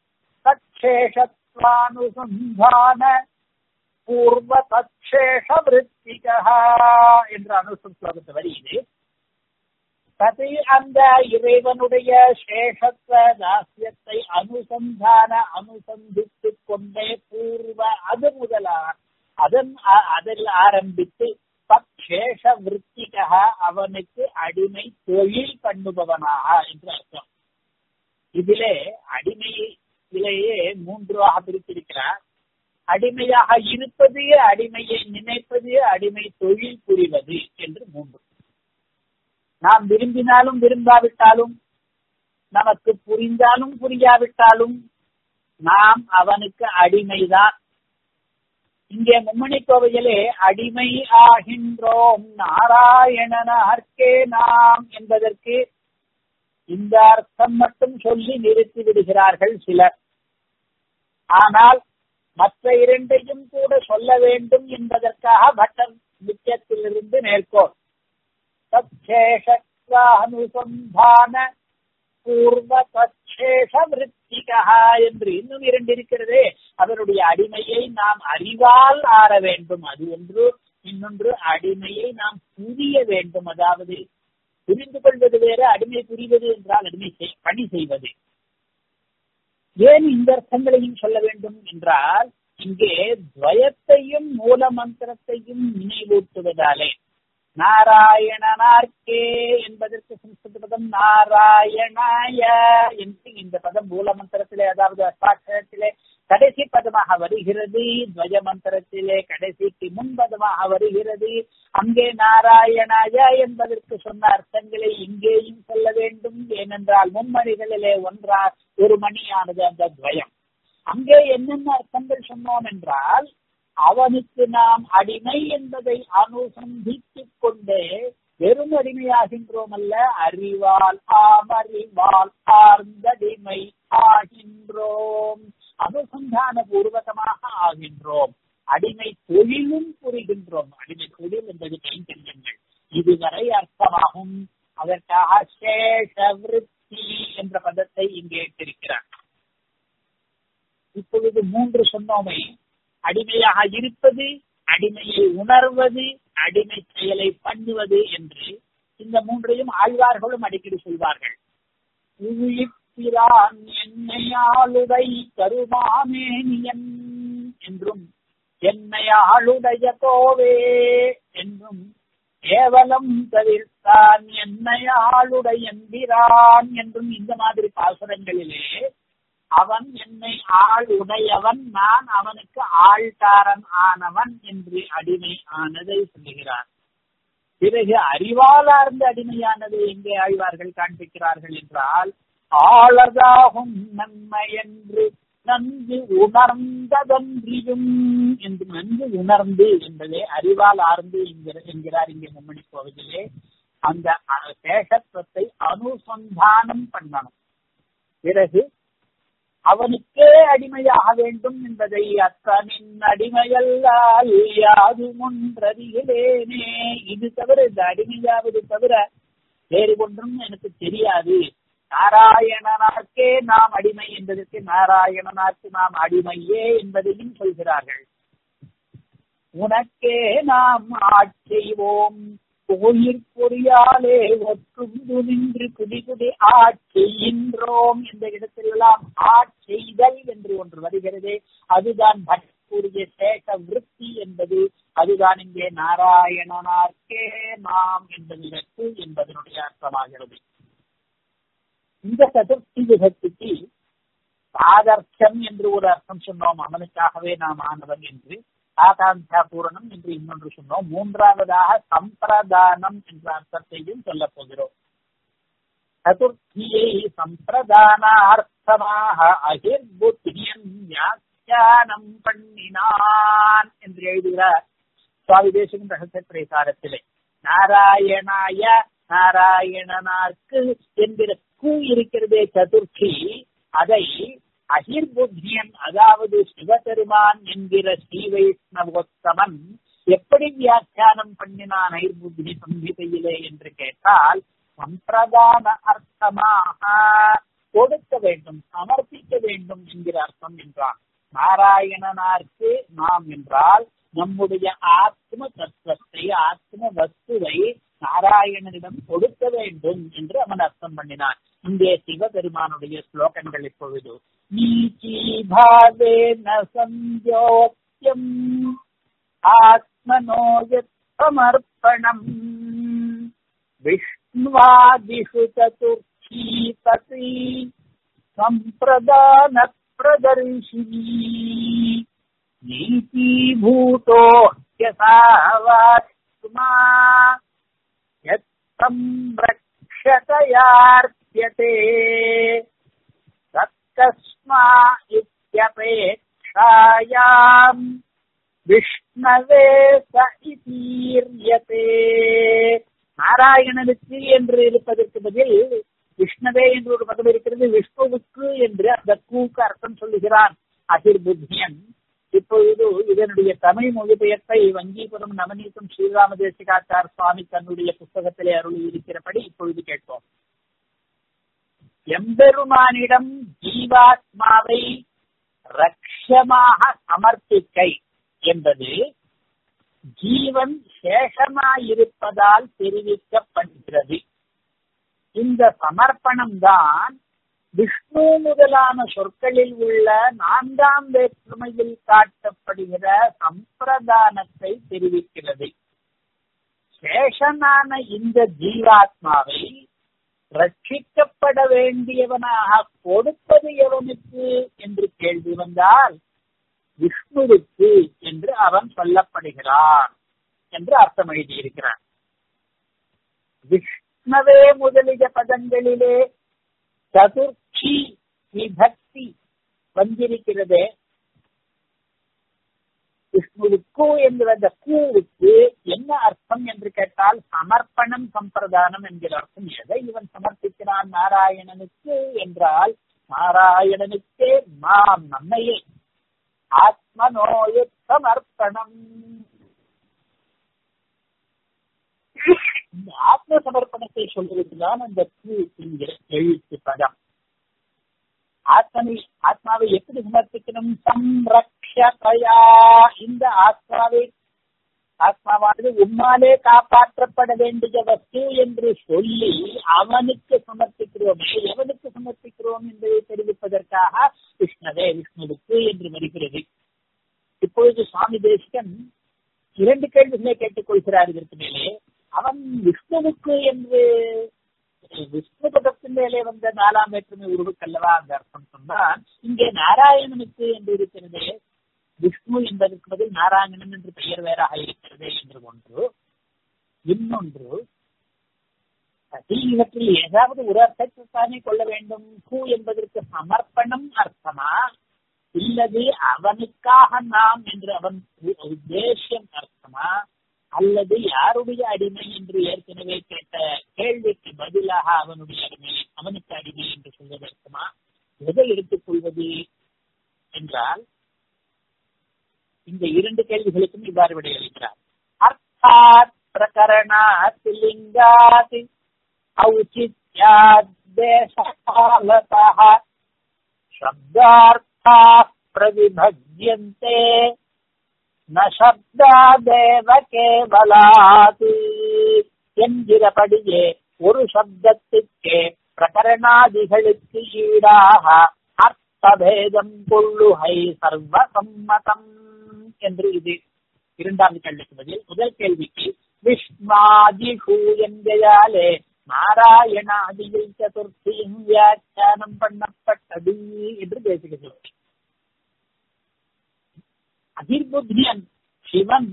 தற்சேஷத்வானுசந்தான பூர்வ தற்சேஷ விற்பிகா என்ற அனுசம் ஸ்லோகத்து வரி இது தது அந்த இறைவனுடைய சேஷத்துவ தாசியத்தை அனுசந்தான அனுசந்தித்துக் கொண்டே பூர்வ அது முதலா அதன் அதில் ஆரம்பித்து தற்சேஷ விற்பிகா அவனுக்கு அடிமை தொழில் பண்ணுபவனாக என்று அர்த்தம் இதிலே அடிமையிலேயே மூன்றாக பிரித்திருக்கிறார் அடிமையாக இருப்பது அடிமையை நினைப்பது அடிமை தொழில் புரிவது என்று மூன்று நாம் விரும்பினாலும் விரும்பாவிட்டாலும் நமக்கு புரிந்தாலும் புரியாவிட்டாலும் நாம் அவனுக்கு அடிமைதான் இங்கே மும்மணி கோவையிலே அடிமை ஆகின்றோம் நாராயணனார்க்கே நாம் என்பதற்கு இந்த அர்த்தம் மட்டும் சொல்லி நிறுத்தி விடுகிறார்கள் சிலர் ஆனால் மற்ற இரண்டையும் கூட சொல்ல வேண்டும் என்பதற்காக பட்டம் நித்தியத்திலிருந்து மேற்கோள் தற்சேஷத்வானுசந்தான பூர்வ தற்சேஷ விற்பிகா என்று இன்னும் இரண்டு இருக்கிறதே அதனுடைய அடிமையை நாம் அறிவால் ஆற வேண்டும் அது ஒன்று இன்னொன்று அடிமையை நாம் புரிய வேண்டும் அதாவது புரிந்து கொள்வது வேறு அடிமை புரிவது என்றால் அடிமை பணி செய்வது ஏன் இந்த அர்த்தங்களையும் சொல்ல வேண்டும் என்றால் இங்கே துவயத்தையும் மூல மந்திரத்தையும் நினைவூட்டுவதாலே நாராயணனார்க்கே என்பதற்கு சம்ஸ்கிருத பதம் நாராயணாய என்று இந்த பதம் மூல மந்திரத்திலே அதாவது அஷ்டாட்சரத்திலே கடைசி பதமாக வருகிறது துவய மந்திரத்திலே கடைசிக்கு முன்பதமாக வருகிறது அங்கே நாராயணாய என்பதற்கு சொன்ன அர்த்தங்களை இங்கேயும் சொல்ல வேண்டும் ஏனென்றால் மும்மணிகளிலே ஒன்றா ஒரு மணியானது அந்த துவயம் அங்கே என்னென்ன அர்த்தங்கள் சொன்னோம் என்றால் அவனுக்கு நாம் அடிமை என்பதை அனுசந்தித்துக் கொண்டே வெறும் அடிமையாகின்றோம் அல்ல அறிவால் ஆமறிவால் ஆர்ந்தடிமை ஆகின்றோம் அனுசந்தான பூர்வகமாக ஆகின்றோம் அடிமை தொழிலும் புரிகின்றோம் அடிமை தொழில் என்பது கைங்கரியங்கள் இதுவரை அர்த்தமாகும் அதற்காக சேஷ விருத்தி என்ற பதத்தை இங்கே இட்டிருக்கிறார் இப்பொழுது மூன்று சொன்னோமே அடிமையாக இருப்பது அடிமையை உணர்வது அடிமை செயலை பண்ணுவது என்று இந்த மூன்றையும் ஆழ்வார்களும் அடிக்கடி சொல்வார்கள் உயிர்ப்பிரான் என்னையாளுடை கருமாமேனியன் என்றும் என்னையாளுடைய கோவே என்றும் கேவலம் தவிர்த்தான் என்னையாளுடைய எம்பிரான் என்றும் இந்த மாதிரி பாசுரங்களிலே அவன் என்னை ஆள் உடையவன் நான் அவனுக்கு ஆள்காரன் ஆனவன் என்று அடிமை ஆனதை சொல்லுகிறார் பிறகு அறிவாலார்ந்த அடிமையானது எங்கே ஆழ்வார்கள் காண்பிக்கிறார்கள் என்றால் ஆளதாகும் நன்மை என்று நன்கு உணர்ந்ததன்றியும் என்று நன்கு உணர்ந்து என்பதே அறிவால் ஆர்ந்து என்கிறார் இங்கே மும்மணி கோவிலே அந்த சேஷத்துவத்தை அனுசந்தானம் பண்ணணும் பிறகு அவனுக்கே அடிமையாக வேண்டும் என்பதை அத்தனின் அடிமையல்லால் யாதும் ஒன்றறியலேனே இது தவிர இந்த அடிமையாவது தவிர வேறு ஒன்றும் எனக்கு தெரியாது நாராயணனாக்கே நாம் அடிமை என்பதற்கு நாராயணனாக்கு நாம் அடிமையே என்பதையும் சொல்கிறார்கள் உனக்கே நாம் ஆட்செய்வோம் கோயிற் பொறியாலே ஒற்றுந்து நின்று குடி குடி ஆட்செய்கின்றோம் இந்த இடத்திலெல்லாம் ஆட்செய்தல் என்று ஒன்று வருகிறதே அதுதான் பட்கூறிய சேஷ விருத்தி என்பது அதுதான் இங்கே நாராயணனார்க்கே நாம் என்பதற்கு என்பதனுடைய அர்த்தமாகிறது இந்த சதுர்த்தி விபக்திக்கு சாதர்த்தம் என்று ஒரு அர்த்தம் சொன்னோம் அவனுக்காகவே நாம் ஆனவன் என்று ஆகாந்தா பூரணம் என்று இன்னொன்று சொன்னோம் மூன்றாவதாக சம்பிரதானம் என்ற அர்த்தத்தையும் சொல்ல போகிறோம் சதுர்த்தியை சம்பிரதானார்த்தமாக அகிர்புத்தியம் வியாக்கியானம் பண்ணினான் என்று எழுதுகிறார் சுவாமி தேசம் ரகசிய பிரசாரத்திலே நாராயணாய நாராயணனார்க்கு என்கிற கூ இருக்கிறதே சதுர்த்தி அதை அகிர்புத்தியன் அதாவது சிவபெருமான் என்கிற ஸ்ரீ வைஷ்ணவோத்தமன் எப்படி வியாக்கியானம் பண்ணினான் ஐர்புத்தி சம்ஹிதையிலே என்று கேட்டால் சம்பிரதான அர்த்தமாக கொடுக்க வேண்டும் சமர்ப்பிக்க வேண்டும் என்கிற அர்த்தம் என்றான் நாராயணனார்க்கு நாம் என்றால் நம்முடைய ஆத்ம தத்துவத்தை ஆத்ம வஸ்துவை நாராயணனிடம் கொடுக்க வேண்டும் என்று அவன் அர்த்தம் பண்ணினான் இங்கே சிவபெருமானுடைய ஸ்லோகங்கள் இப்பொழுது நீச்சி பாவே நசந்தியோக்கியம் ஆத்மனோய சமர்ப்பணம் விஷ்ணுவாதிஷு சதுர்த்தி பதி சம்பிரதான பிரதர்ஷினி நீதிபூதோ யசாவாத்மா யத்தம் ரக்ஷதயார்த்தியதே தத்கஸ்மா இத்யபேக்ஷாயாம் விஷ்ணவே ச இதீர்யதே நாராயணனுக்கு என்று இருப்பதற்கு பதில் விஷ்ணவே என்று ஒரு பதம் இருக்கிறது விஷ்ணுவுக்கு என்று அந்த கூக்கு அர்த்தம் சொல்லுகிறான் அகிர்புத்தியன் இப்பொழுது இதனுடைய தமிழ் மொழிபெயர்ப்பை வங்கீபுரம் நவநீதம் ஸ்ரீராம தேசிகாச்சார் சுவாமி தன்னுடைய புஸ்தகத்திலே அருளி இருக்கிறபடி இப்பொழுது கேட்போம் எம்பெருமானிடம் ஜீவாத்மாவை ரக்ஷமாக சமர்ப்பிக்கை என்பது ஜீவன் சேஷமாயிருப்பதால் தெரிவிக்கப்படுகிறது இந்த சமர்ப்பணம் தான் விஷ்ணு முதலான சொற்களில் உள்ள நான்காம் வேற்றுமையில் காட்டப்படுகிற சம்பிரதானத்தை தெரிவிக்கிறது சேஷனான இந்த ஜீவாத்மாவை ரட்சிக்கப்பட வேண்டியவனாக கொடுப்பது எவனுக்கு என்று கேள்வி வந்தால் விஷ்ணுவுக்கு என்று அவன் சொல்லப்படுகிறான் என்று அர்த்தம் எழுதியிருக்கிறான் விஷ்ணவே முதலிய பதங்களிலே சதுர்த்தி விபக்தி வந்திருக்கிறதே விஷ்ணுவுக்கு என்கிற அந்த கூவுக்கு என்ன அர்த்தம் என்று கேட்டால் சமர்ப்பணம் சம்பிரதானம் என்கிற அர்த்தம் எதை இவன் சமர்ப்பிக்கிறான் நாராயணனுக்கு என்றால் நாராயணனுக்கே நாம் நம்மையே ஆத்மனோய சமர்ப்பணம் இந்த ஆத்ம சமர்ப்பணத்தை சொல்வதற்குதான் அந்த பூ என்கிற எழுத்து பதம் ஆத்மனை ஆத்மாவை எப்படி சமர்ப்பிக்கணும் சம்ரக்ஷயா இந்த ஆத்மாவை ஆத்மாவானது உம்மாலே காப்பாற்றப்பட வேண்டிய வஸ்து என்று சொல்லி அவனுக்கு சமர்ப்பிக்கிறோமே எவனுக்கு சமர்ப்பிக்கிறோம் என்பதை தெரிவிப்பதற்காக விஷ்ணவே விஷ்ணுவுக்கு என்று வருகிறது இப்பொழுது சுவாமி தேசிகன் இரண்டு கேள்விகளை கேட்டுக்கொள்கிறார் இதற்கு மேலே அவன் விஷ்ணுவுக்கு என்று விஷ்ணு பதத்தின் மேலே வந்த நாலாம் வேற்றுமை உருவுக்கல்லவா அந்த அர்த்தம் சொன்னால் இங்கே நாராயணனுக்கு என்று இருக்கிறதே விஷ்ணு என்பதற்கு பதில் நாராயணன் என்று பெயர் வேறாக இருக்கிறது என்று ஒன்று இன்னொன்று இவற்றில் ஏதாவது ஒரு அர்த்தத்தை தானே கொள்ள வேண்டும் பூ என்பதற்கு சமர்ப்பணம் அர்த்தமா இல்லது அவனுக்காக நாம் என்று அவன் உத்தேசியம் அர்த்தமா அல்லது யாருடைய அடிமை என்று ஏற்கனவே கேட்ட கேள்விக்கு பதிலாக அவனுடைய அடிமை அவனுக்கு அடிமை என்று சொல்வது அர்த்தமா எதை எடுத்துக் கொள்வது என்றால் இந்த இரண்டு கேள்விகளுக்கும் இவ்வாறு விடையளிக்கிறார் அர்த்தாத் பிரகரணாத் லிங்காத் औचित्याद्देशकालतः शब्दार्थाः प्रविभज्यन्ते न शब्दादेव கேவலாத் என்கிறபடியே ஒரு சப்தத்துக்கே பிரகரணாதிகளுக்கு ஈடாக அர்த்தபேதம் கொள்ளுகை சர்வசம்மதம் என்று இது இரண்டாவது கேள்விக்கு பதில் முதல் கேள்விக்கு விஷ்ணாதிஷு என்கையாலே நாராயணாதியில் சதுர்த்தியும் வியாக்கியானம் பண்ணப்பட்டது என்று பேசுகிறது அதிர்புத்தியன் சிவன்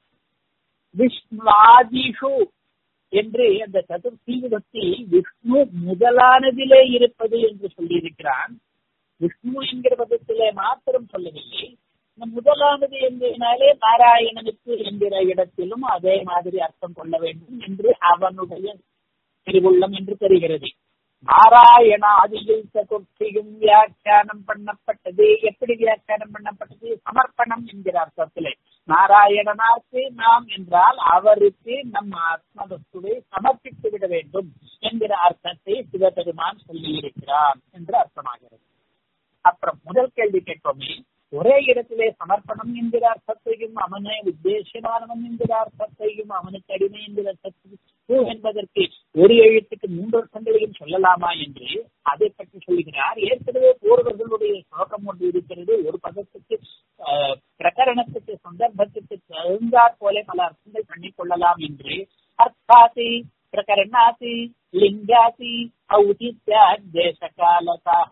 விஷ்ணுவாதிஷு என்று அந்த சதுர்த்தி விபக்தி விஷ்ணு முதலானதிலே இருப்பது என்று சொல்லியிருக்கிறான் விஷ்ணு என்கிற பதத்திலே மாத்திரம் சொல்லவில்லை இந்த முதலானது என்கிறனாலே நாராயணனுக்கு என்கிற இடத்திலும் அதே மாதிரி அர்த்தம் கொள்ள வேண்டும் என்று அவனுடைய திருவுள்ளம் என்று தெரிகிறது நாராயண ஆதியில் சதுர்த்தியும் வியாக்கியானம் பண்ணப்பட்டது எப்படி வியாக்கியானம் பண்ணப்பட்டது சமர்ப்பணம் என்கிற அர்த்தத்திலே நாராயணனாருக்கு நாம் என்றால் அவருக்கு நம் ஆத்மவஸ்துவை சமர்ப்பித்து விட வேண்டும் என்கிற அர்த்தத்தை சிவபெருமான் சொல்லியிருக்கிறான் என்று அர்த்தமாகிறது அப்புறம் முதல் கேள்வி கேட்போமே ஒரே இடத்திலே சமர்ப்பணம் என்கிற அர்த்தத்தையும் அவனே உத்தேசமானவன் என்கிற அர்த்தத்தையும் அவனுக்கு அடிமை என்கிற அர்த்தத்தை என்பதற்கு ஒரு எழுத்துக்கு மூன்று அர்த்தங்களையும் சொல்லலாமா என்று அதை பற்றி சொல்லுகிறார் ஏற்கனவே பூர்வர்களுடைய ஸ்லோகம் ஒன்று இருக்கிறது ஒரு பதத்துக்கு பிரகரணத்துக்கு சந்தர்ப்பத்துக்கு தகுந்தாற் போல பல அர்த்தங்கள் பண்ணிக் கொள்ளலாம் என்று அர்த்தாதி பிரகரணாதி லிங்காதி ஔதித்யா தேசகாலதாக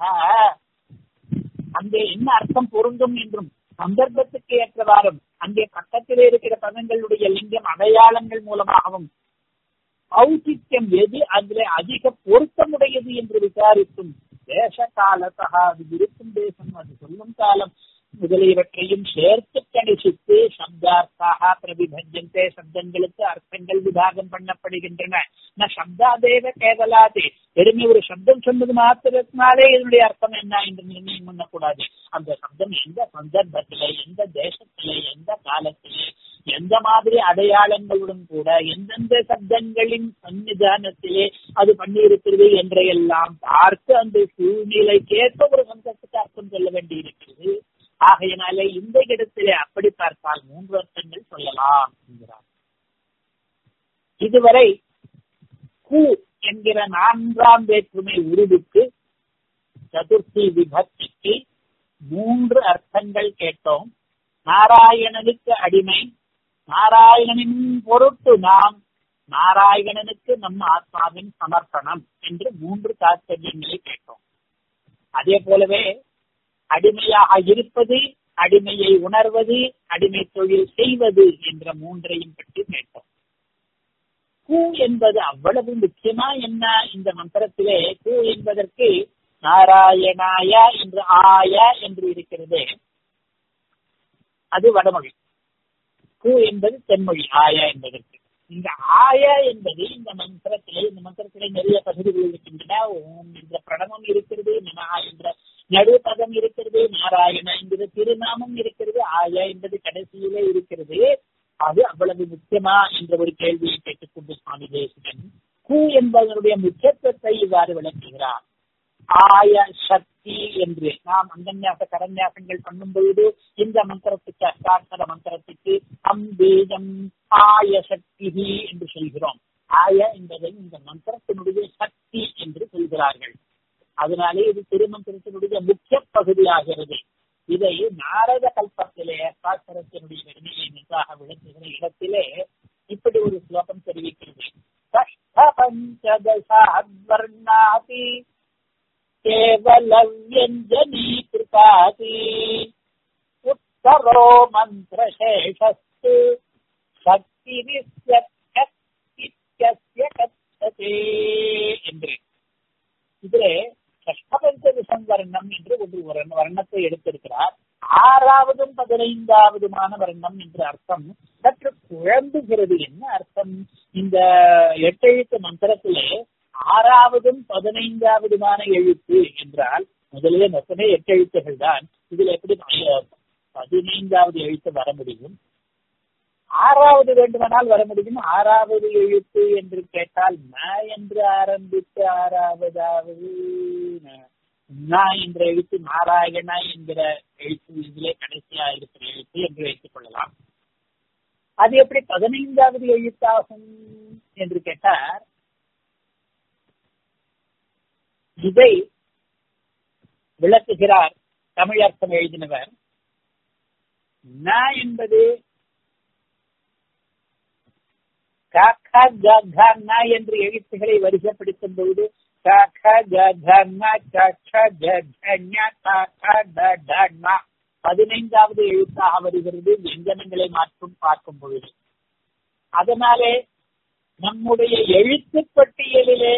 அங்கே என்ன அர்த்தம் பொருந்தும் என்றும் சந்தர்ப்பத்துக்கு ஏற்றவாறும் அங்கே பக்கத்திலே இருக்கிற பதங்களுடைய லிங்கம் அடையாளங்கள் மூலமாகவும் ஔசித்யம் எது அதிலே அதிக பொருத்தமுடையது என்று விசாரித்தும் தேச காலத்தா அது இருக்கும் தேசம் அது சொல்லும் காலம் முதலியவற்றையும் சேர்த்து கணிசித்து சப்தார்த்தாக பிரதிபஞ்சந்தே சப்தங்களுக்கு அர்த்தங்கள் விபாகம் பண்ணப்படுகின்றன ந சப்தாதேவ கேவலாதே வெறுமே ஒரு சப்தம் சொன்னது மாத்திரத்தினாலே இதனுடைய அர்த்தம் என்ன என்று நிர்ணயம் பண்ணக்கூடாது அந்த சப்தம் எந்த சந்தர்ப்பத்திலே எந்த தேசத்திலே எந்த காலத்திலே எந்த மாதிரி அடையாளங்களுடன் கூட எந்தெந்த சப்தங்களின் சன்னிதானத்திலே அது பண்ணியிருக்கிறது என்றையெல்லாம் பார்த்து அந்த சூழ்நிலைக்கேற்ப ஒரு சந்தத்துக்கு அர்த்தம் சொல்ல வேண்டி இருக்கிறது ஆகையினாலே இந்த இடத்திலே அப்படி பார்த்தால் மூன்று அர்த்தங்கள் சொல்லலாம் என்கிறார் இதுவரை கு என்கிற நான்காம் வேற்றுமை உருவுக்கு சதுர்த்தி விபக்திக்கு மூன்று அர்த்தங்கள் கேட்டோம் நாராயணனுக்கு அடிமை நாராயணனின் பொருட்டு நாம் நாராயணனுக்கு நம்ம ஆத்மாவின் சமர்ப்பணம் என்று மூன்று தாற்பயங்களை கேட்டோம் அதே போலவே அடிமையாக இருப்பது அடிமையை உணர்வது அடிமை தொழில் செய்வது என்ற மூன்றையும் பற்றி கேட்டோம் கூ என்பது அவ்வளவு முக்கியமா என்ன இந்த மந்திரத்திலே கூ என்பதற்கு நாராயணாய என்று ஆய என்று இருக்கிறது அது வடமொழி கூ என்பது தென்மொழி ஆய என்பதற்கு இந்த ஆய என்பது இந்த மந்திரத்திலே இந்த மந்திரத்திலே நிறைய பகுதிகள் இருக்கின்றன ஓம் என்ற பிரணவம் இருக்கிறது நம என்ற நடுப்பதம் இருக்கிறது நாராயண என்கிற திருநாமம் இருக்கிறது ஆய என்பது கடைசியிலே இருக்கிறது அது அவ்வளவு முக்கியமா என்ற ஒரு கேள்வியை கேட்டுக்கொண்டு சுவாமி தேசிகன் கூ என்பதனுடைய முக்கியத்துவத்தை இவ்வாறு விளக்குகிறார் ஆய சக்தி என்று நாம் அந்தன்யாச கரன்யாசங்கள் பண்ணும் பொழுது இந்த மந்திரத்துக்கு அஷ்டாட்சர மந்திரத்துக்கு அம்பீஜம் ஆய சக்தி என்று சொல்கிறோம் ஆய என்பதை இந்த மந்திரத்தினுடைய சக்தி என்று சொல்கிறார்கள் அதனாலே இது திருமந்திரத்தினுடைய முக்கிய பகுதியாகிறது இதை நாரத கல்பத்திலே அஷ்டாட்சரத்தினுடைய வெறுமையை நன்றாக விளக்குகிற இடத்திலே இப்படி ஒரு ஸ்லோகம் தெரிவிக்கிறது பஞ்சதசாத்வர்ணாதி केवलव्यञ्जनीकृताति उत्तरो मन्त्रशेषस्तु शक्तिरित्यस्य கச்சதே என்று இதிலே கஷ்டபஞ்ச வர்ணம் என்று ஒரு வர்ணத்தை எடுத்திருக்கிறார் ஆறாவதும் பதினைந்தாவதுமான வர்ணம் என்று அர்த்தம் சற்று குழம்புகிறது என்ன அர்த்தம் இந்த எட்டெழுத்து மந்திரத்திலே ஆறாவதும் பதினைந்தாவதுமான எழுத்து என்றால் முதலிலே மொத்தமே எட்டு எழுத்துகள் தான் இதுல எப்படி பதினைந்தாவது எழுத்து வர முடியும் ஆறாவது வேண்டுமானால் வர முடியும் ஆறாவது எழுத்து என்று கேட்டால் ந என்று ஆரம்பித்து ஆறாவதாவது ந என்ற எழுத்து நாராயணா என்கிற எழுத்து இதிலே கடைசியா இருக்கிற எழுத்து என்று வைத்துக் கொள்ளலாம் அது எப்படி பதினைந்தாவது எழுத்தாகும் என்று கேட்டார் இதை விளக்குகிறார் தமிழர்த்தம் எழுதினவர் ந என்பது என்று எழுத்துக்களை வரிசைப்படுத்தும் பொழுது பதினைந்தாவது எழுத்தாக வருகிறது வெஞ்சனங்களை மாற்றும் பார்க்கும் பொழுது அதனாலே நம்முடைய எழுத்து பட்டியலிலே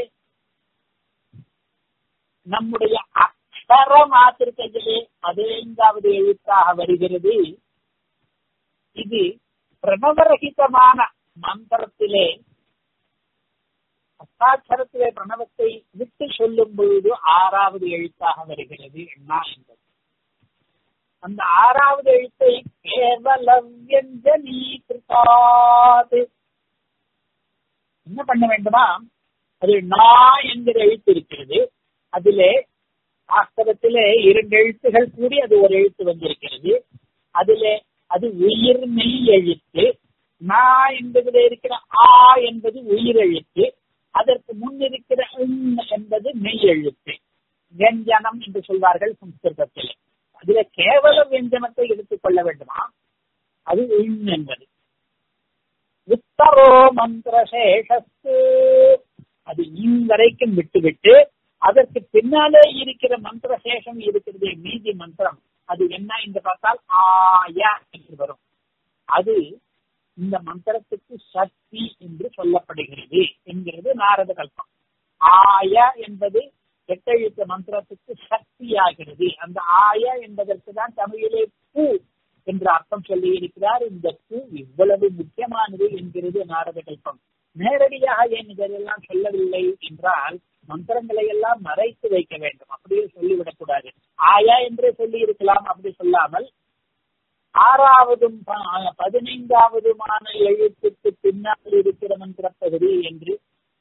நம்முடைய அக்ஷர மாத்திருக்கையிலே பதினைந்தாவது எழுத்தாக வருகிறது இது பிரணவரகிதமான மந்திரத்திலே அஷ்டாட்சரத்திலே பிரணவத்தை விட்டு சொல்லும் பொழுது ஆறாவது எழுத்தாக வருகிறது என்ன என்பது அந்த ஆறாவது எழுத்தை கேவலவ்யஞ்சனீ கிருத்தாது என்ன பண்ண வேண்டுமா அது நா என்கிற எழுத்து இருக்கிறது அதிலே வாஸ்தவத்திலே இரண்டு எழுத்துகள் கூடி அது ஒரு எழுத்து வந்திருக்கிறது அதிலே அது உயிர் மெய் எழுத்து நா என்பதில் இருக்கிற ஆ என்பது உயிர் எழுத்து அதற்கு முன் இருக்கிற என்பது மெய் எழுத்து வெஞ்சனம் என்று சொல்வார்கள் சம்ஸ்கிருதத்தில் அதுல கேவல வெஞ்சனத்தை எடுத்துக் கொள்ள வேண்டுமா அது உண் என்பது உத்தரோ மந்திர சேஷஸ்து அது இவரைக்கும் விட்டுவிட்டு அதற்கு பின்னாலே இருக்கிற மந்திர சேஷம் இருக்கிறது மீதி மந்திரம் அது என்ன என்று பார்த்தால் ஆய என்று வரும் அது இந்த மந்திரத்துக்கு சக்தி என்று சொல்லப்படுகிறது என்கிறது நாரத கல்பம் ஆய என்பது எட்டெழுத்த மந்திரத்துக்கு சக்தியாகிறது அந்த ஆய என்பதற்கு தான் தமிழிலே பூ என்ற அர்த்தம் சொல்லி இருக்கிறார் இந்த பூ இவ்வளவு முக்கியமானது என்கிறது நாரத கல்பம் நேரடியாக ஏன் இதெல்லாம் சொல்லவில்லை என்றால் மந்திரங்களை எல்லாம் மறைத்து வைக்க வேண்டும் அப்படியே சொல்லிவிடக் ஆயா என்றே சொல்லி இருக்கலாம் அப்படி சொல்லாமல் ஆறாவதும் ப- பதினைந்தாவதுமான எழுத்துக்கு பின்னால் இருக்கிற மந்திர பகுதி என்று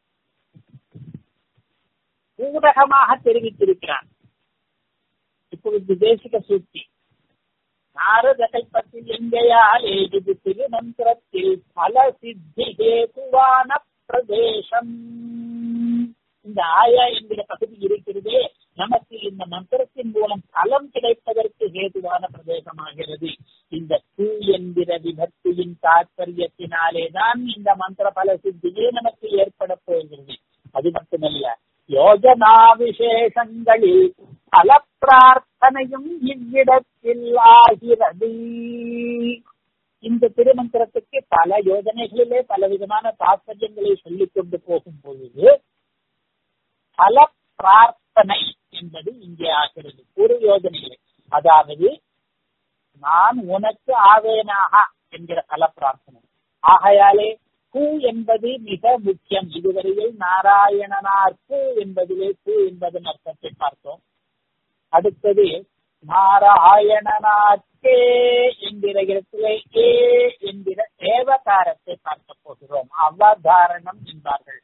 ஊடகமாக தெரிவித்திருக்கிறார் இப்பொழுது தேசிக சூழ்ச்சி நாரத கல்பத்தில் எங்கையால் ஏகுது திருமந்திரத்தில் பல சித்தி ஹேதுவான பிரதேசம் இந்த ஆயா என்கிற பகுதி இருக்கிறதே நமக்கு இந்த மந்திரத்தின் மூலம் பலம் கிடைப்பதற்கு ஹேதுவான பிரதேசமாகிறது இந்த பூ என்கிற விபக்தியின் தாற்பயத்தினாலே தான் இந்த மந்திர பல சித்தியே நமக்கு ஏற்பட போகிறது அது மட்டுமல்ல யோஜனா விசேஷங்களில் பல பிரார்த்தனையும் இவ்விடத்தில் ஆகிறது இந்த திருமந்திரத்துக்கு பல யோஜனைகளிலே பல விதமான தாற்பயங்களை சொல்லிக் கொண்டு போகும் பொழுது பல பிரார்த்தனை என்பது இங்கே ஆகிறது ஒரு யோஜனையிலே அதாவது நான் உனக்கு ஆவேனாக என்கிற பல பிரார்த்தனை ஆகையாலே பூ என்பது மிக முக்கியம் இதுவரையில் நாராயணனார் பூ என்பதிலே பூ என்பதன் அர்த்தத்தை பார்த்தோம் அடுத்தது நாராயணனாக்கே என்கிற இடத்திலே ஏ என்கிற தேவகாரத்தை பார்க்க போகிறோம் அவதாரணம் என்பார்கள்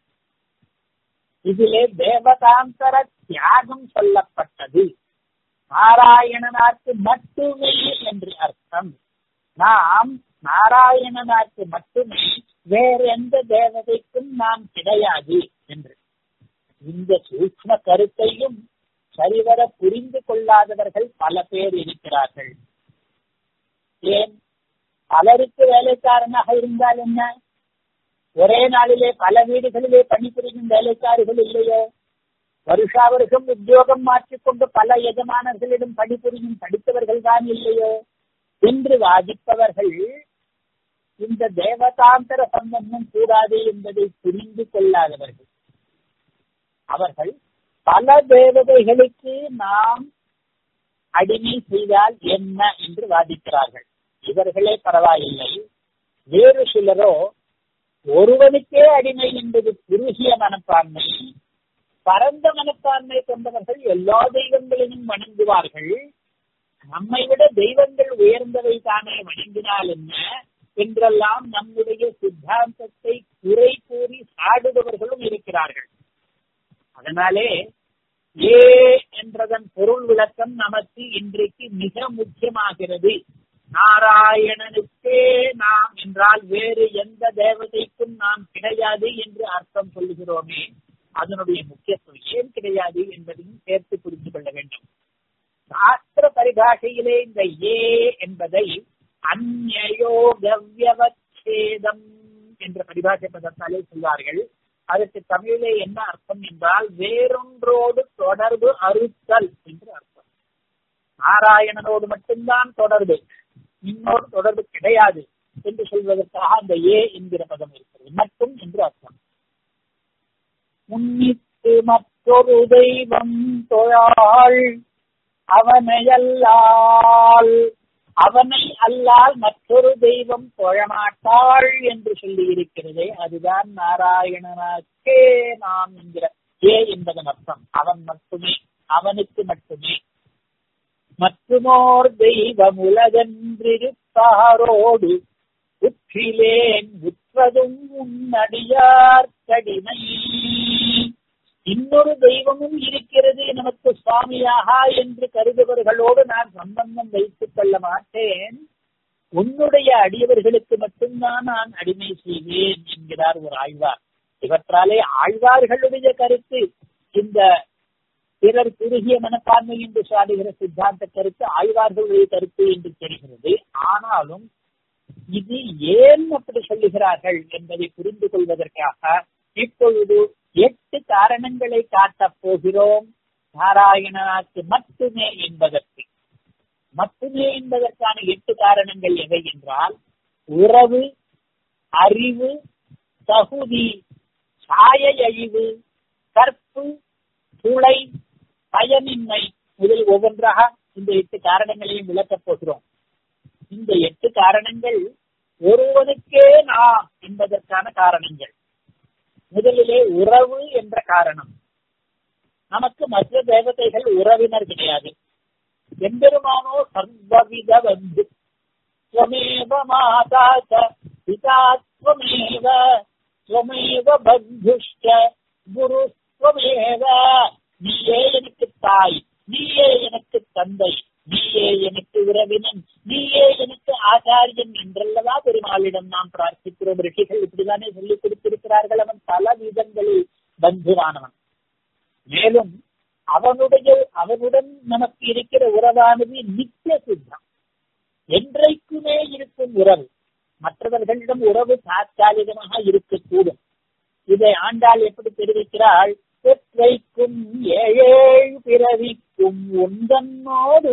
இதிலே தேவதாந்தர தியாகம் சொல்லப்பட்டது நாராயணனாக்கு மட்டுமே என்று அர்த்தம் நாம் நாராயணனாக்கு மட்டுமே வேற எந்த தேவதைக்கும் நாம் கிடையாது என்று இந்த சூக்ம கருத்தையும் சரிவர புரிந்து கொள்ளாதவர்கள் பல பேர் இருக்கிறார்கள் ஏன் பலருக்கு வேலைக்காரனாக இருந்தால் என்ன ஒரே நாளிலே பல வீடுகளிலே பணிபுரியும் வேலைக்காரர்கள் இல்லையோ வருஷா வருஷம் உத்தியோகம் மாற்றிக்கொண்டு பல எஜமானர்களிடம் பணிபுரியும் படித்தவர்கள் தான் இல்லையோ என்று வாதிப்பவர்கள் இந்த தேவதாந்தர சம்பந்தம் கூடாது என்பதை புரிந்து கொள்ளாதவர்கள் அவர்கள் பல தேவதைகளுக்கு நாம் அடிமை செய்தால் என்ன என்று வாதிக்கிறார்கள் இவர்களே பரவாயில்லை வேறு சிலரோ ஒருவனுக்கே அடிமை என்பது குறுகிய மனப்பான்மை பரந்த மனப்பான்மை கொண்டவர்கள் எல்லா தெய்வங்களையும் வணங்குவார்கள் நம்மை விட தெய்வங்கள் உயர்ந்தவை தானே வணங்கினால் என்ன என்றெல்லாம் நம்முடைய சித்தாந்தத்தை குறை கூறி சாடுபவர்களும் இருக்கிறார்கள் அதனாலே ஏ என்றதன் பொருள் விளக்கம் நமக்கு இன்றைக்கு மிக முக்கியமாகிறது நாராயணனுக்கே நாம் என்றால் வேறு எந்த தேவதைக்கும் நாம் கிடையாது என்று அர்த்தம் சொல்லுகிறோமே அதனுடைய முக்கியத்துவம் ஏன் கிடையாது என்பதையும் சேர்த்து புரிந்து கொள்ள வேண்டும் சாஸ்திர பரிபாஷையிலே இந்த ஏ என்பதை அந்நயோகவ்யவச்சேதம் என்ற பரிபாஷை பதத்தாலே சொல்வார்கள் அதற்கு தமிழிலே என்ன அர்த்தம் என்றால் வேறொன்றோடு தொடர்பு அறுத்தல் என்று அர்த்தம் நாராயணனோடு மட்டும்தான் தொடர்பு இன்னொரு தொடர்பு கிடையாது என்று சொல்வதற்காக அந்த ஏ என்கிற பதம் இருக்கிறது மட்டும் என்று அர்த்தம் முன்னிட்டு மற்றொரு தெய்வம் தொழாள் அவனையல்லால் அவனை அல்லால் மற்றொரு தெய்வம் தொழமாட்டாள் என்று சொல்லி இருக்கிறதே அதுதான் நாராயணனாக்கே நாம் என்கிற ஏ என்பதன் அர்த்தம் அவன் மட்டுமே அவனுக்கு மட்டுமே மற்றுமோர் தெய்வம் உலகென்றிருப்பாரோடு உற்றிலேன் உற்றதும் உன்னடியார் கடிமை இன்னொரு தெய்வமும் இருக்கிறது நமக்கு சுவாமியாக என்று கருதுபவர்களோடு நான் சம்பந்தம் வைத்துக் கொள்ள மாட்டேன் உன்னுடைய அடியவர்களுக்கு மட்டும்தான் நான் அடிமை செய்வேன் என்கிறார் ஒரு ஆழ்வார் இவற்றாலே ஆழ்வார்களுடைய கருத்து இந்த பிறர் குறுகிய மனப்பான்மை என்று சாடுகிற சித்தாந்த கருத்து ஆழ்வார்களுடைய கருத்து என்று தெரிகிறது ஆனாலும் இது ஏன் அப்படி சொல்லுகிறார்கள் என்பதை புரிந்து கொள்வதற்காக இப்பொழுது எட்டு காரணங்களை காட்டப் போகிறோம் நாராயணனாக்கு மட்டுமே என்பதற்கு மட்டுமே என்பதற்கான எட்டு காரணங்கள் எவை என்றால் உறவு அறிவு தகுதி சாய அழிவு கற்பு துளை பயனின்மை முதல் ஒவ்வொன்றாக இந்த எட்டு காரணங்களையும் விளக்கப் போகிறோம் இந்த எட்டு காரணங்கள் ஒருவனுக்கே நாம் என்பதற்கான காரணங்கள் முதலிலே உறவு என்ற காரணம் நமக்கு மற்ற தேவதைகள் உறவினர் கிடையாது எம்பெருமானோ சர்வவித வந்து ஸ்வமேவ மாதா பிதா ஸ்வமேவ ஸ்வமேவ பந்துஷ்ட குரு ஸ்வமேவ நீயே எனக்கு தாய் நீயே எனக்கு தந்தை நீயே எனக்கு உறவினன் நீயே எனக்கு ஆச்சாரியன் என்றல்லவா பெருமாளிடம் நாம் பிரார்த்திக்கிறோம் ரிஷிகள் இப்படிதானே சொல்லிக் கொடுத்திருக்கிறார்கள் அவன் பல விதங்களில் பந்துவானவன் மேலும் அவனுடைய அவனுடன் நமக்கு இருக்கிற உறவானது நித்திய சித்தம் என்றைக்குமே இருக்கும் உறவு மற்றவர்களிடம் உறவு தாற்காலிகமாக இருக்கக்கூடும் இதை ஆண்டாள் எப்படி தெரிவிக்கிறாள் பெற்றைக்கும் ஏழேழு பிறவிக்கும் உந்தன்னோடு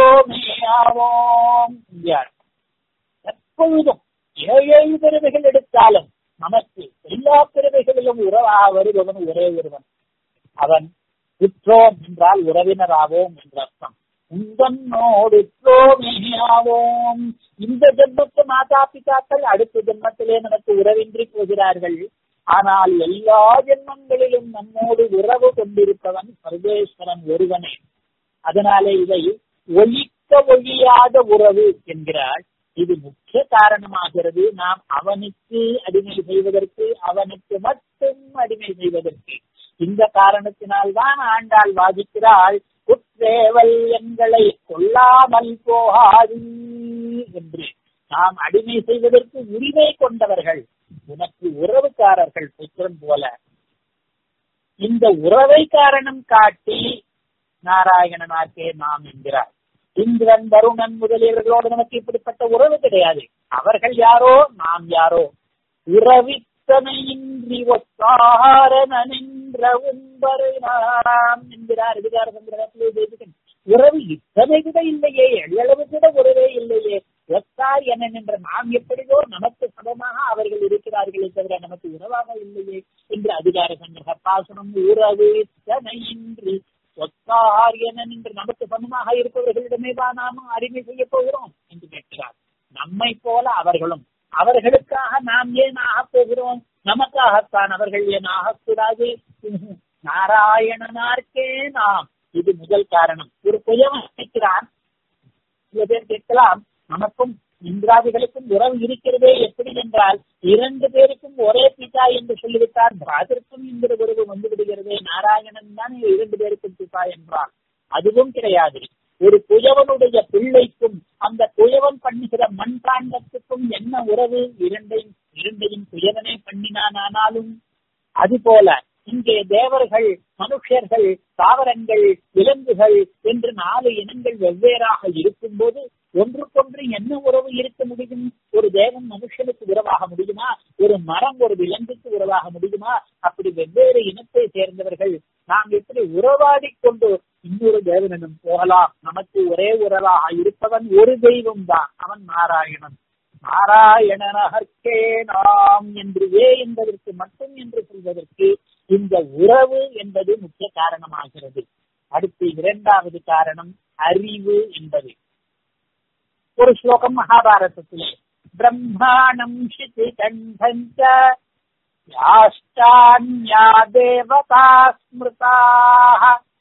ஆவோம் என்கிறார் எப்பொழுதும் ஏழேழு பிறவைகள் எடுத்தாலும் நமக்கு எல்லா பிறவைகளிலும் உறவாக வருபவன் ஒரே ஒருவன் அவன் உற்றோம் என்றால் உறவினராவோம் என்ற அர்த்தம் உந்தன்னோடு ஆவோம் இந்த ஜென்மத்து மாதா பிதாக்கள் அடுத்த ஜென்மத்திலே நமக்கு உறவின்றி போகிறார்கள் ஆனால் எல்லா ஜென்மங்களிலும் நம்மோடு உறவு கொண்டிருப்பவன் சர்வேஸ்வரன் ஒருவனே அதனாலே இதை ஒழிக்க ஒழியாத உறவு என்கிறாள் இது முக்கிய காரணமாகிறது நாம் அவனுக்கு அடிமை செய்வதற்கு அவனுக்கு மட்டும் அடிமை செய்வதற்கு இந்த காரணத்தினால் தான் ஆண்டாள் வாதிக்கிறாள் குற்றேவல் எங்களை கொல்லாமல் போகாது என்று நாம் அடிமை செய்வதற்கு உரிமை கொண்டவர்கள் உனக்கு உறவுக்காரர்கள் புத்திரன் போல இந்த உறவை காரணம் காட்டி நாராயணனாக்கே நாம் என்கிறார் இந்திரன் வருணன் முதலியவர்களோடு நமக்கு இப்படிப்பட்ட உறவு கிடையாது அவர்கள் யாரோ நாம் யாரோ உறவித்தனையின்றி ஒத்தாரனின்ற உம்பரை நாம் என்கிறார் அதிகார சந்திரகத்திலே உறவு இத்தனை கூட இல்லையே எள்ளளவு கூட உறவே இல்லையே ஒத்தார் என நின்ற நாம் எப்படியோ நமக்கு சமமாக அவர்கள் இருக்கிறார்களே தவிர நமக்கு உறவாக இல்லையே என்று அதிகார சங்கிரக பாசனம் உறவு தனையின்றி ஒத்தார் என நின்று நமக்கு சமமாக இருப்பவர்களிடமே தான் நாம் அடிமை செய்ய போகிறோம் என்று கேட்கிறார் நம்மை போல அவர்களும் அவர்களுக்காக நாம் ஏன் ஆகப் போகிறோம் நமக்காகத்தான் அவர்கள் ஏன் ஆகக்கூடாது நாராயணனார்க்கே நாம் இது முதல் காரணம் ஒரு புயவன் கேட்கிறான் சில பேர் கேட்கலாம் நமக்கும் இந்திராதிகளுக்கும் உறவு இருக்கிறதே எப்படி என்றால் இரண்டு பேருக்கும் ஒரே பிதா என்று சொல்லிவிட்டார் அதற்கும் இந்த உறவு வந்து விடுகிறதே நாராயணன் தான் இரண்டு பேருக்கும் பிதா என்றால் அதுவும் கிடையாது ஒரு குயவனுடைய பிள்ளைக்கும் அந்த குயவன் பண்ணுகிற மண்பாண்டத்துக்கும் என்ன உறவு இரண்டையும் இரண்டையும் குயவனே பண்ணினானாலும் அதுபோல இங்கே தேவர்கள் மனுஷர்கள் தாவரங்கள் விலங்குகள் என்று நாலு இனங்கள் வெவ்வேறாக இருக்கும்போது ஒன்றுக்கொன்று என்ன உறவு இருக்க முடியும் ஒரு தேவன் மனுஷனுக்கு உறவாக முடியுமா ஒரு மரம் ஒரு விலங்குக்கு உறவாக முடியுமா அப்படி வெவ்வேறு இனத்தை சேர்ந்தவர்கள் நாம் எப்படி உறவாடி கொண்டு இன்னொரு தேவனிடம் போகலாம் நமக்கு ஒரே உறவாக இருப்பவன் ஒரு தெய்வம் தான் அவன் நாராயணன் நாராயணனகர்க்கே நாம் என்று ஏ என்பதற்கு மட்டும் என்று சொல்வதற்கு இந்த உறவு என்பது முக்கிய காரணமாகிறது அடுத்து இரண்டாவது காரணம் அறிவு என்பது ஒரு ஸ்லோகம் மகாபாரதத்திலே பிரம்மாணம் சிதி கண்டஞ்ச யாஷ்டான்யா தேவதா ஸ்மிருதாக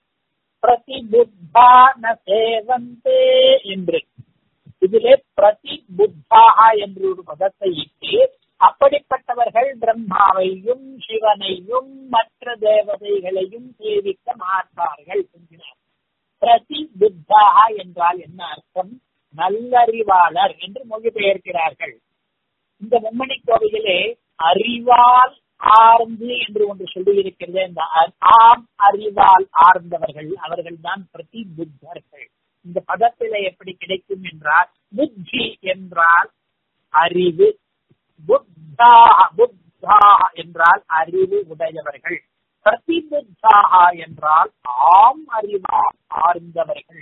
பிரதிபுத்தா ந சேவந்தே என்று இதிலே பிரதி புத்தாக என்று ஒரு பதத்தை இட்டு அப்படிப்பட்டவர்கள் பிரம்மாவையும் சிவனையும் மற்ற தேவதைகளையும் சேவிக்க மாட்டார்கள் என்கிறார் பிரதி புத்தாக என்றால் என்ன அர்த்தம் நல்லறிவாளர் என்று மொழிபெயர்க்கிறார்கள் இந்த மும்மணி கோவிலே அறிவால் ஆர்ந்து என்று ஒன்று சொல்லி இருக்கிறது இந்த ஆம் அறிவால் ஆர்ந்தவர்கள் அவர்கள் தான் பிரதி புத்தர்கள் இந்த பதத்தில எப்படி கிடைக்கும் என்றால் புத்தி என்றால் அறிவு புத்தாக புத்தாக என்றால் அறிவு உடையவர்கள் பிரதிபுத்தாக என்றால் ஆம் அறிவால் ஆர்ந்தவர்கள்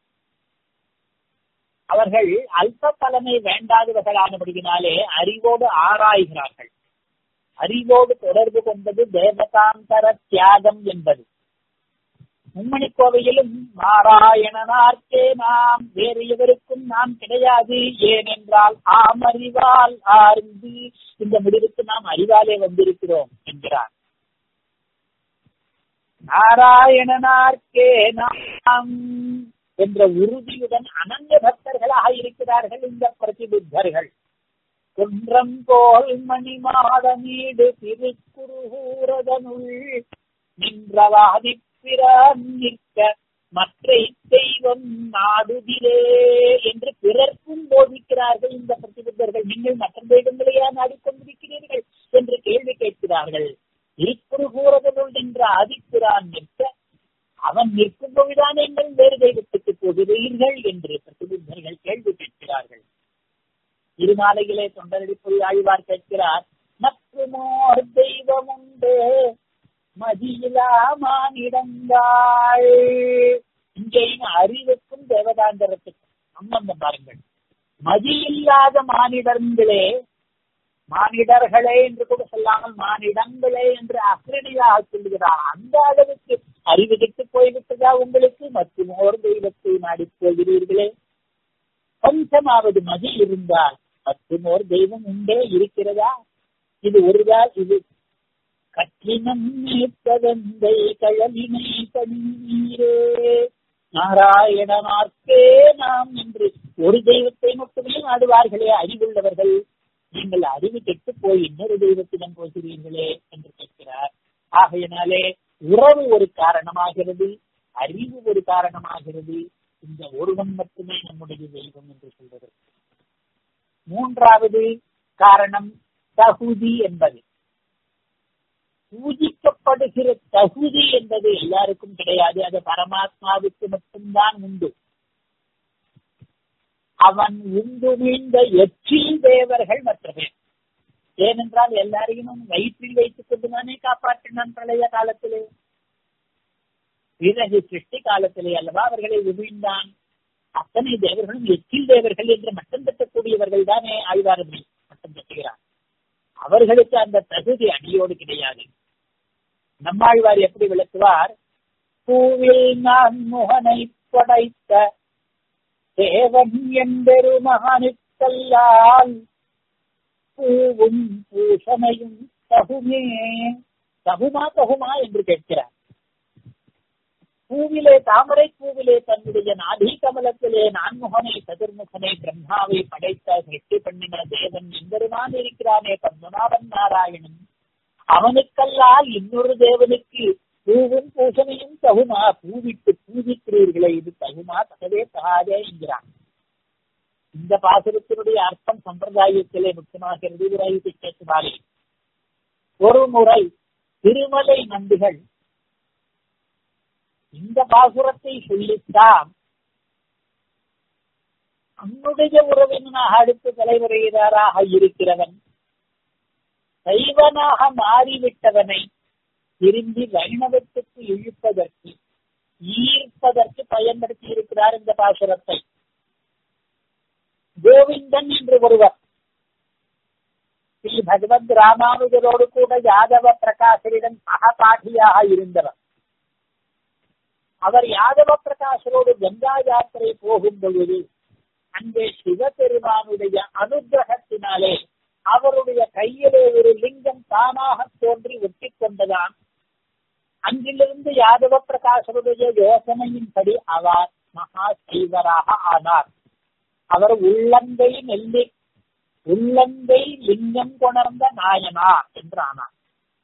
அவர்கள் அல்ப பலனை வேண்டாதவர்களானபடியினாலே அறிவோடு ஆராய்கிறார்கள் அறிவோடு தொடர்பு கொண்டது தேவதாந்தர தியாகம் என்பது மும்மணி கோவையிலும் நாராயணனார்க்கே நாம் வேறு எவருக்கும் நாம் கிடையாது ஏனென்றால் ஆம் அறிவால் ஆர்ந்து இந்த முடிவுக்கு நாம் அறிவாலே வந்திருக்கிறோம் என்கிறார் நாராயணனார்க்கே நாம் என்ற உறுதியுடன் அனந்த பக்தர்களாக இருக்கிறார்கள் இந்த பிரதிபுத்தர்கள் குன்றம் போல் மணிமாட நீடு திருக்குறுகூரதனுள் நின்றவாதி பிறான் நிற்க மற்ற தெய்வம் நாடுதிரே என்று பிறர்க்கும் போதிக்கிறார்கள் இந்த பிரதிபுத்தர்கள் நீங்கள் மற்ற தெய்வங்களையா நாடிக்கொண்டிருக்கிறீர்கள் என்று கேள்வி கேட்கிறார்கள் திருக்குறுகூரதனுள் நின்ற ஆதிப்பிரான் நிற்க அவன் நிற்கும் போதுதான் நீங்கள் வேறு தெய்வத்துக்கு போகிறீர்கள் என்று பிரதிபுத்தர்கள் கேள்வி கேட்கிறார்கள் திருமாலையிலே தொண்டரடிப்புள் ஆழ்வார் கேட்கிறார் மற்றுமோர் தெய்வம் உண்டு மதியிலாமானிடங்காள் இங்கேயும் அறிவுக்கும் தேவதாந்தரத்துக்கும் சம்பந்தம் பாருங்கள் மதி இல்லாத மானிடங்களே மானிடர்களே என்று கூட சொல்லாமல் மானிடங்களே என்று அக்ரணியாக சொல்லுகிறார் அந்த அளவுக்கு அறிவு கெட்டு போய்விட்டதா உங்களுக்கு மற்றும் ஓர் தெய்வத்தை நாடி போகிறீர்களே கொஞ்சமாவது மதி இருந்தால் மற்றும் ஓர் தெய்வம் உண்டே இருக்கிறதா இது ஒருதால் இது கற்றினம் நீத்தவந்தை கழலினை கண்ணீரே நாராயணனார்க்கே நாம் என்று ஒரு தெய்வத்தை மட்டுமே நாடுவார்களே அறிவுள்ளவர்கள் நீங்கள் அறிவு கெட்டு போய் இன்னொரு தெய்வத்திடம் போகிறீர்களே என்று கேட்கிறார் ஆகையினாலே உறவு ஒரு காரணமாகிறது அறிவு ஒரு காரணமாகிறது இந்த ஒருவன் மட்டுமே நம்முடைய தெய்வம் என்று சொல்வது மூன்றாவது காரணம் தகுதி என்பது பூஜிக்கப்படுகிற தகுதி என்பது எல்லாருக்கும் கிடையாது அது பரமாத்மாவுக்கு மட்டும்தான் உண்டு அவன் உண்டு மீண்ட எச்சில் தேவர்கள் மற்ற பேர் ஏனென்றால் எல்லாரையும் வயிற்றில் வைத்துக் கொண்டுதானே காப்பாற்றினான் பிரளய காலத்திலே பிறகு சிருஷ்டி காலத்திலே அல்லவா அவர்களை உமிழ்ந்தான் அத்தனை தேவர்களும் எச்சில் தேவர்கள் என்று மட்டம் தட்டக்கூடியவர்கள் தானே ஆழ்வார்கள் மட்டம் தட்டுகிறார் அவர்களுக்கு அந்த தகுதி அடியோடு கிடையாது நம்மாழ்வார் எப்படி விளக்குவார் பூவில் நான் முகனை படைத்த தேவன் எம்பெருமானுக்கல்லால் பூவும் பூசனையும் தகுமே தகுமா தகுமா என்று கேட்கிறார் பூவிலே தாமரை பூவிலே தன்னுடைய நாடி கமலத்திலே நான்முகனை சதுர்முகனை பிரம்மாவை படைத்த சிருஷ்டி பண்ணின தேவன் எம்பெருமான் இருக்கிறானே பத்மநாபன் நாராயணன் அவனுக்கல்லால் இன்னொரு தேவனுக்கு பூவும் பூசனையும் தகுமா பூவிட்டு பூஜிக்கிறீர்களே இது தகுமா தகவே தகாதே என்கிறான் இந்த பாசுரத்தினுடைய அர்த்தம் சம்பிரதாயத்திலே முக்கியமாகிறது விரைவு கேட்கிறாரே ஒரு முறை திருமலை நம்பிகள் இந்த பாசுரத்தை சொல்லித்தான் தன்னுடைய உறவினனாக அடுத்த தலைவரையராக இருக்கிறவன் சைவனாக மாறிவிட்டவனை திரும்பி வைணவத்துக்கு இழுப்பதற்கு ஈர்ப்பதற்கு பயன்படுத்தி இருக்கிறார் இந்த பாசுரத்தை கோவிந்தன் என்று ஒருவர் ஸ்ரீ பகவத் ராமானுஜரோடு கூட யாதவ பிரகாசரிடம் சகபாഠியாக இருந்தவர் அவர் யாதவ பிரகாசரோடு கங்கா யாத்திரை போகும் பொழுது அங்கே சிவபெருமானுடைய அனுகிரகத்தினாலே அவருடைய கையிலே ஒரு லிங்கம் தானாக தோன்றி ஒட்டி கொண்டதான் அன்றிலிருந்து யாதவ பிரகாசருடைய யோசனையின்படி அவர் மகா சைவராக ஆனார் அவர் உள்ளங்கை நெல்லி உள்ளங்கை லிங்கம் கொணர்ந்த நாயனார் என்று ஆனார்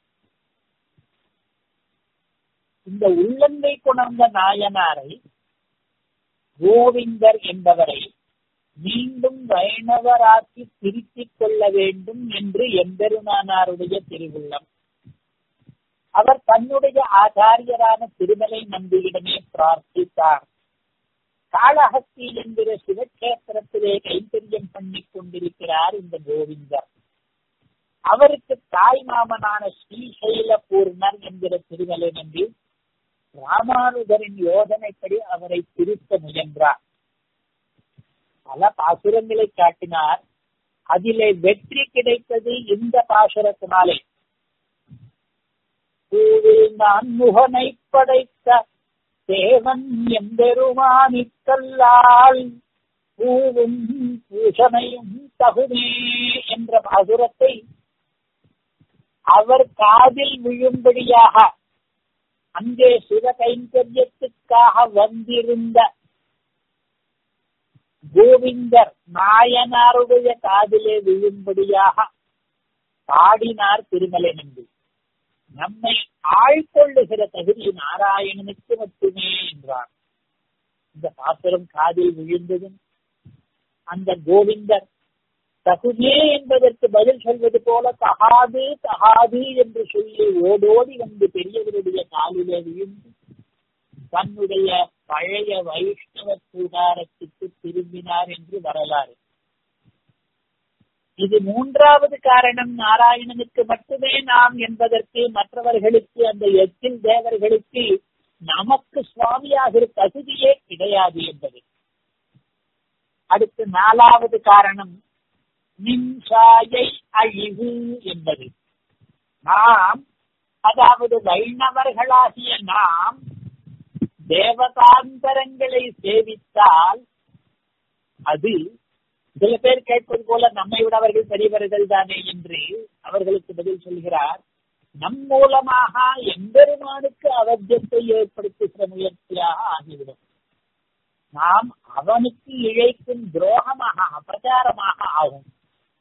இந்த உள்ளங்கை கொணர்ந்த நாயனாரை கோவிந்தர் என்பவரை மீண்டும் வைணவராக்கி திருத்திக் கொள்ள வேண்டும் என்று எம்பெருமானாருடைய திருவுள்ளம் அவர் தன்னுடைய ஆச்சாரியரான திருமலை நம்பியிடமே பிரார்த்தித்தார் காளஹஸ்தி என்கிற சிவக்ஷேத்திரத்திலே கைத்தறியம் பண்ணி கொண்டிருக்கிறார் இந்த கோவிந்தர் அவருக்கு தாய் மாமனான ஸ்ரீசைல பூர்ணர் என்கிற திருமலை நம்பி ராமானுஜரின் யோசனைப்படி அவரை திருத்த முயன்றார் பல பாசுரங்களை காட்டினார் அதிலே வெற்றி கிடைத்தது இந்த பாசுரத்தினாலே பூவில் நான் முகனை படைத்த தேவன் எம்பெருமானிக்கல்லால் பூவும் பூஷணையும் தகுமே என்ற பாசுரத்தை அவர் காதில் விழும்படியாக அங்கே சிவ கைங்கரியத்துக்காக வந்திருந்த கோவிந்தர் நாயனாருடைய காதிலே விழும்படியாக பாடினார் திருமலை நம்பி நம்மை ஆழ்கொள்ளுகிற தகுதி நாராயணனுக்கு மட்டுமே என்றார் இந்த பாத்திரம் காதில் விழுந்ததும் அந்த கோவிந்தர் தகுமே என்பதற்கு பதில் சொல்வது போல தகாது தகாது என்று சொல்லி ஓடோடி வந்து பெரியவருடைய காலிலே விழுந்து தன்னுடைய பழைய வைஷ்ணவ கூடாரத்துக்கு திரும்பினார் என்று வரலாறு இது மூன்றாவது காரணம் நாராயணனுக்கு மட்டுமே நாம் என்பதற்கு மற்றவர்களுக்கு அந்த எச்சில் தேவர்களுக்கு நமக்கு சுவாமியாக தகுதியே கிடையாது என்பது அடுத்து நாலாவது காரணம் மின்சாயை அழிவு என்பது நாம் அதாவது வைணவர்களாகிய நாம் தேவதாந்தரங்களை சேவித்தால் அது சில பேர் கேட்பது போல நம்மை விட அவர்கள் பெரியவர்கள் தானே என்று அவர்களுக்கு பதில் சொல்கிறார் நம் மூலமாக எம்பெருமானுக்கு அவத்தியத்தை ஏற்படுத்துகிற முயற்சியாக ஆகிவிடும் நாம் அவனுக்கு இழைக்கும் துரோகமாக அபச்சாரமாக ஆகும்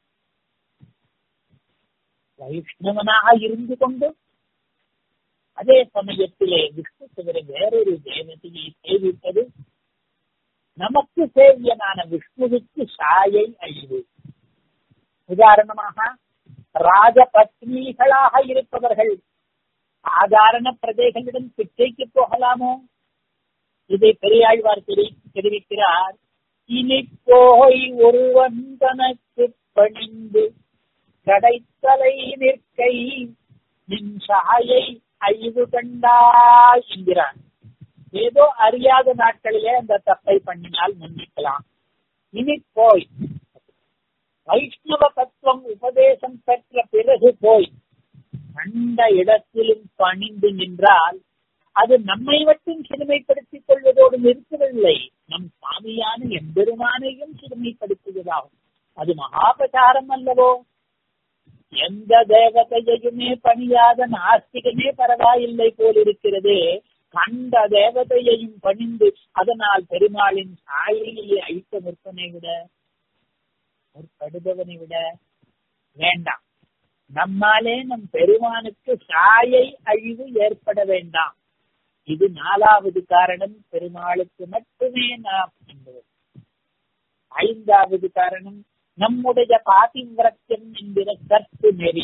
வைஷ்ணவனாக இருந்து கொண்டு அதே சமயத்திலே விஷ்ணு தவிர வேறொரு தேவதையை சேவிப்பது நமக்கு சேவியனான விஷ்ணுவுக்கு சாயை அழிவு உதாரணமாக ராஜபத்னிகளாக இருப்பவர்கள் சாதாரண பிரஜைகளிடம் பிச்சைக்கு போகலாமோ இதை பெரியாழ்வார் தெரி தெரிவிக்கிறார் இனி போய் ஒருவன் தனக்கு பணிந்து கடைத்தலை நிற்கை நின் சாயை அழிவு கண்டாய் என்கிறார் ஏதோ அறியாத நாட்களிலே அந்த தப்பை பண்ணினால் மன்னிக்கலாம் இனி போய் வைஷ்ணவ தத்துவம் உபதேசம் பெற்ற பிறகு போய் கண்ட இடத்திலும் பணிந்து நின்றால் அது நம்மை மட்டும் சிறுமைப்படுத்திக் கொள்வதோடு நிறுத்தவில்லை நம் சாமியான எம்பெருமானையும் சிறுமைப்படுத்துவதாகும் அது மகாபசாரம் அல்லவோ எந்த தேவதையுமே பணியாத நாஸ்திகமே பரவாயில்லை போல் இருக்கிறதே கண்ட தேவதையையும் பணிந்து அதனால் பெருமாளின் சாயையை அழித்த முற்பனை விட முற்படுபவனை விட வேண்டாம் நம்மாலே நம் பெருமானுக்கு சாயை அழிவு ஏற்பட வேண்டாம் இது நாலாவது காரணம் பெருமாளுக்கு மட்டுமே நாம் என்பது ஐந்தாவது காரணம் நம்முடைய பாதிவிரத்தியம் என்கிற கற்பு நெறி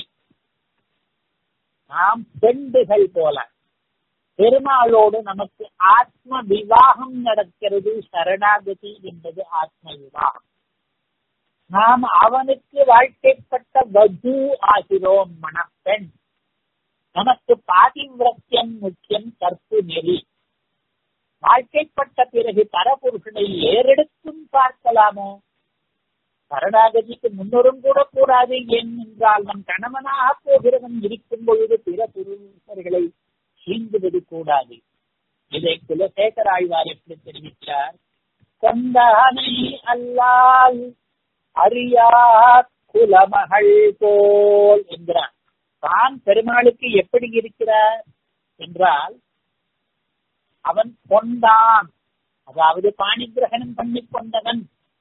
நாம் பெண்டுகள் போல பெருமாளோடு நமக்கு ஆத்ம விவாகம் நடக்கிறது சரணாகதி என்பது ஆத்ம விவாகம் நாம் அவனுக்கு வாழ்க்கைப்பட்ட வது ஆகிறோம் மணப்பெண் நமக்கு பாதிவிரத்தியம் முக்கியம் கற்பு நெறி வாழ்க்கைப்பட்ட பிறகு பரபுருஷனை ஏறெடுத்தும் பார்க்கலாமோ சரணாகதிக்கு முன்னரும் கூட கூடாது ஏனென்றால் நம் கணவனாக போகிறவன் இருக்கும் பொழுது பிற புருஷர்களை சீண்டுவது கூடாது இதை குலசேகர் ஆழ்வார் எப்படி தெரிவித்தார் கொண்டானை அல்லால் அறியா குலமகள் போல் என்கிறார் தான் பெருமாளுக்கு எப்படி இருக்கிறார் என்றால் அவன் கொண்டான் அதாவது பாணி கிரகணம் பண்ணி கொண்டவன்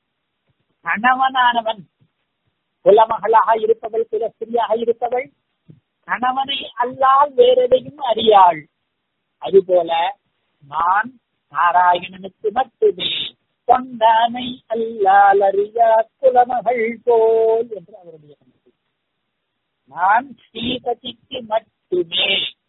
கணவனானவன் குலமகளாக இருப்பவள் குலஸ்திரியாக இருப்பவள் கணவனை அல்லால் வேறெதையும் அறியாள் அதுபோல நான் நாராயணனுக்கு மட்டுமே கொண்டானை அல்லால் அறியா குலமகள் போல் என்று அவருடைய கருத்து நான் ஸ்ரீபதிக்கு மட்டுமே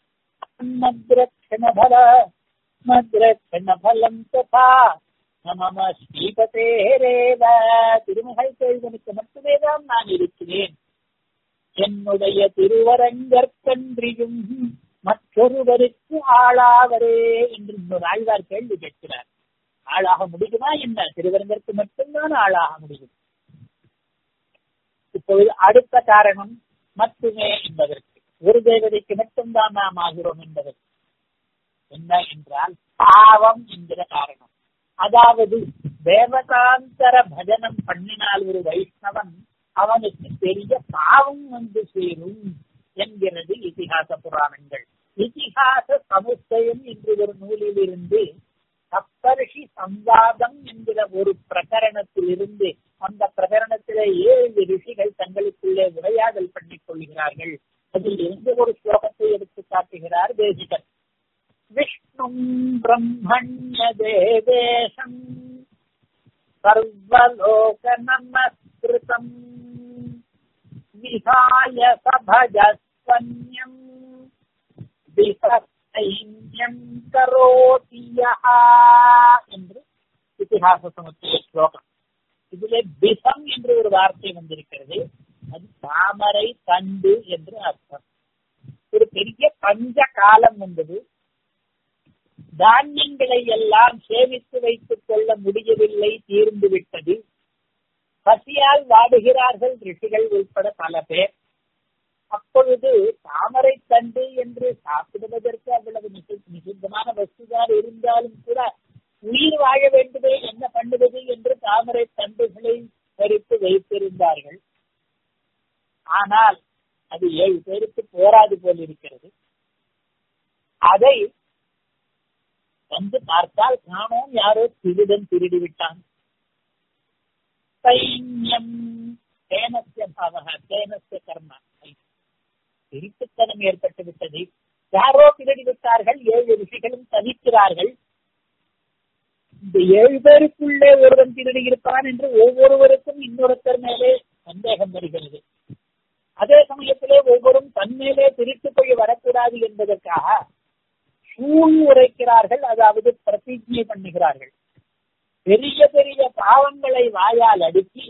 மத்ரக்ஷணபல மத்ரக்ஷணபலம் ததா நமம ஸ்ரீபதேரேவ திருமகள் தேவனுக்கு மட்டுமே தான் நான் இருக்கிறேன் என்னுடைய திருவரங்கற்கன்றியும் மற்றொருவருக்கு ஆளாவரே என்று இன்னொரு ஆழ்வார் கேள்வி கேட்கிறார் ஆளாக முடியுமா என்ன திருவரங்கற்கு மட்டும்தான் ஆளாக முடியும் இப்பொழுது அடுத்த காரணம் மட்டுமே என்பதற்கு ஒரு தேவதைக்கு மட்டும்தான் நாம் ஆகிறோம் என்பதற்கு என்ன என்றால் பாவம் என்கிற காரணம் அதாவது தேவதாந்தர பஜனம் பண்ணினால் ஒரு வைஷ்ணவன் அவனுக்கு பெரிய பாவம் வந்து சேரும் என்கிறது இதிகாச புராணங்கள் இதிகாச சமுச்சயம் என்று ஒரு நூலில் இருந்து சப்தர்ஷி சம்வாதம் என்கிற ஒரு பிரகரணத்தில் இருந்து அந்த பிரகரணத்திலே ஏழு ரிஷிகள் தங்களுக்குள்ளே உரையாடல் பண்ணிக் கொள்கிறார்கள் அதில் இருந்து ஒரு ஸ்லோகத்தை எடுத்து காட்டுகிறார் தேசிகர் விஷ்ணும் பிரம்மண்ய தேவேஷம் சர்வலோக நமஸ்கிருதம் விகாய சபஜஸ்வன்யம் சைன்யம் கரோதியா என்று இத்திஹாச சமுத்திர ஸ்லோகம் இதிலே பிசம் என்று ஒரு வார்த்தை வந்திருக்கிறது அது தாமரை தண்டு என்று அர்த்தம் ஒரு பெரிய பஞ்ச காலம் வந்தது தானியங்களை எல்லாம் சேமித்து வைத்துக் கொள்ள முடியவில்லை தீர்ந்து விட்டது பசியால் வாடுகிறார்கள் ரிஷிகள் உட்பட பல பேர் அப்பொழுது தாமரை தண்டு என்று சாப்பிடுவதற்கு அவ்வளவு நிசுத்தமான வஸ்துதான் இருந்தாலும் கூட உயிர் வாழ வேண்டுமே என்ன பண்ணுவது என்று தாமரை தண்டுகளை பறித்து வைத்திருந்தார்கள் ஆனால் அது ஏழு பேருக்கு போராது போல் இருக்கிறது அதை வந்து பார்த்தால் காணோம் யாரோ திருடன் திருடி விட்டான் சைன்யம் சேனசிய பாவக சேனசிய கர்ம திருட்டுத்தனம் ஏற்பட்டு விட்டது யாரோ திருடி விட்டார்கள் ஏழு ரிஷிகளும் தவிக்கிறார்கள் இந்த ஏழு பேருக்குள்ளே ஒருவன் திருடி இருப்பான் என்று ஒவ்வொருவருக்கும் இன்னொருத்தர் மேலே சந்தேகம் வருகிறது அதே சமயத்திலே ஒவ்வொரும் தன்மேலே திருட்டு போய் வரக்கூடாது என்பதற்காக சூழ் உரைக்கிறார்கள் அதாவது பிரதிஜை பண்ணுகிறார்கள் பெரிய பெரிய பாவங்களை வாயால் அடுக்கி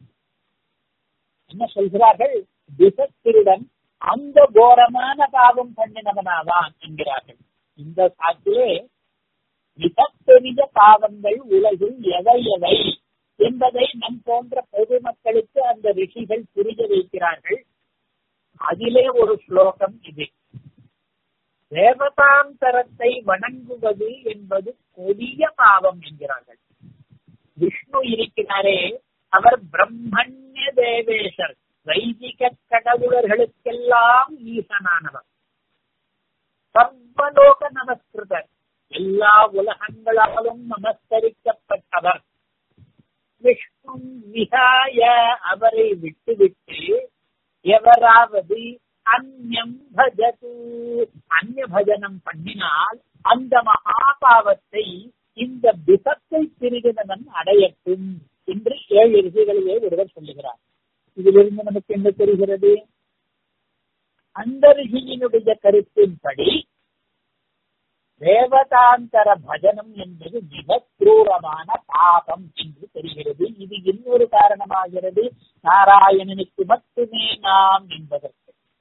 என்ன சொல்கிறார்கள் திசத்திருடன் அந்த கோரமான பாவம் பண்ணினவனாவான் என்கிறார்கள் இந்த சாத்திலே மிகப்பெரிய பாவங்கள் உலகில் எவை எவை என்பதை நம் போன்ற பொதுமக்களுக்கு அந்த ரிஷிகள் புரிய வைக்கிறார்கள் அதிலே ஒரு ஸ்லோகம் இது தேவதாந்தரத்தை வணங்குவது என்பது கொடிய பாவம் என்கிறார்கள் விஷ்ணு இருக்கிறாரே அவர் பிரம்மண்ய தேவேசர் வைதிக கடவுளர்களுக்கெல்லாம் ஈசனானவர் சர்வலோக நமஸ்கிருதர் எல்லா உலகங்களாலும் நமஸ்கரிக்கப்பட்டவர் விஷ்ணு விகாய அவரை விட்டுவிட்டு எவராவது அந்யம் பஜது அந்நிய பஜனம் பண்ணினால் அந்த மகாபாவத்தை இந்த பிசத்தை பிரிவினவன் அடையட்டும் என்று ஏழு ரிஷிகளிலே ஒருவர் சொல்லுகிறார் இதிலிருந்து நமக்கு என்ன தெரிகிறது அந்த ரிஷியினுடைய கருத்தின்படி தேவதாந்தர பஜனம் என்பது மிக கிரூரமான பாபம் என்று தெரிகிறது இது இன்னொரு காரணமாகிறது நாராயணனுக்கு மட்டுமே நாம் என்பதற்கு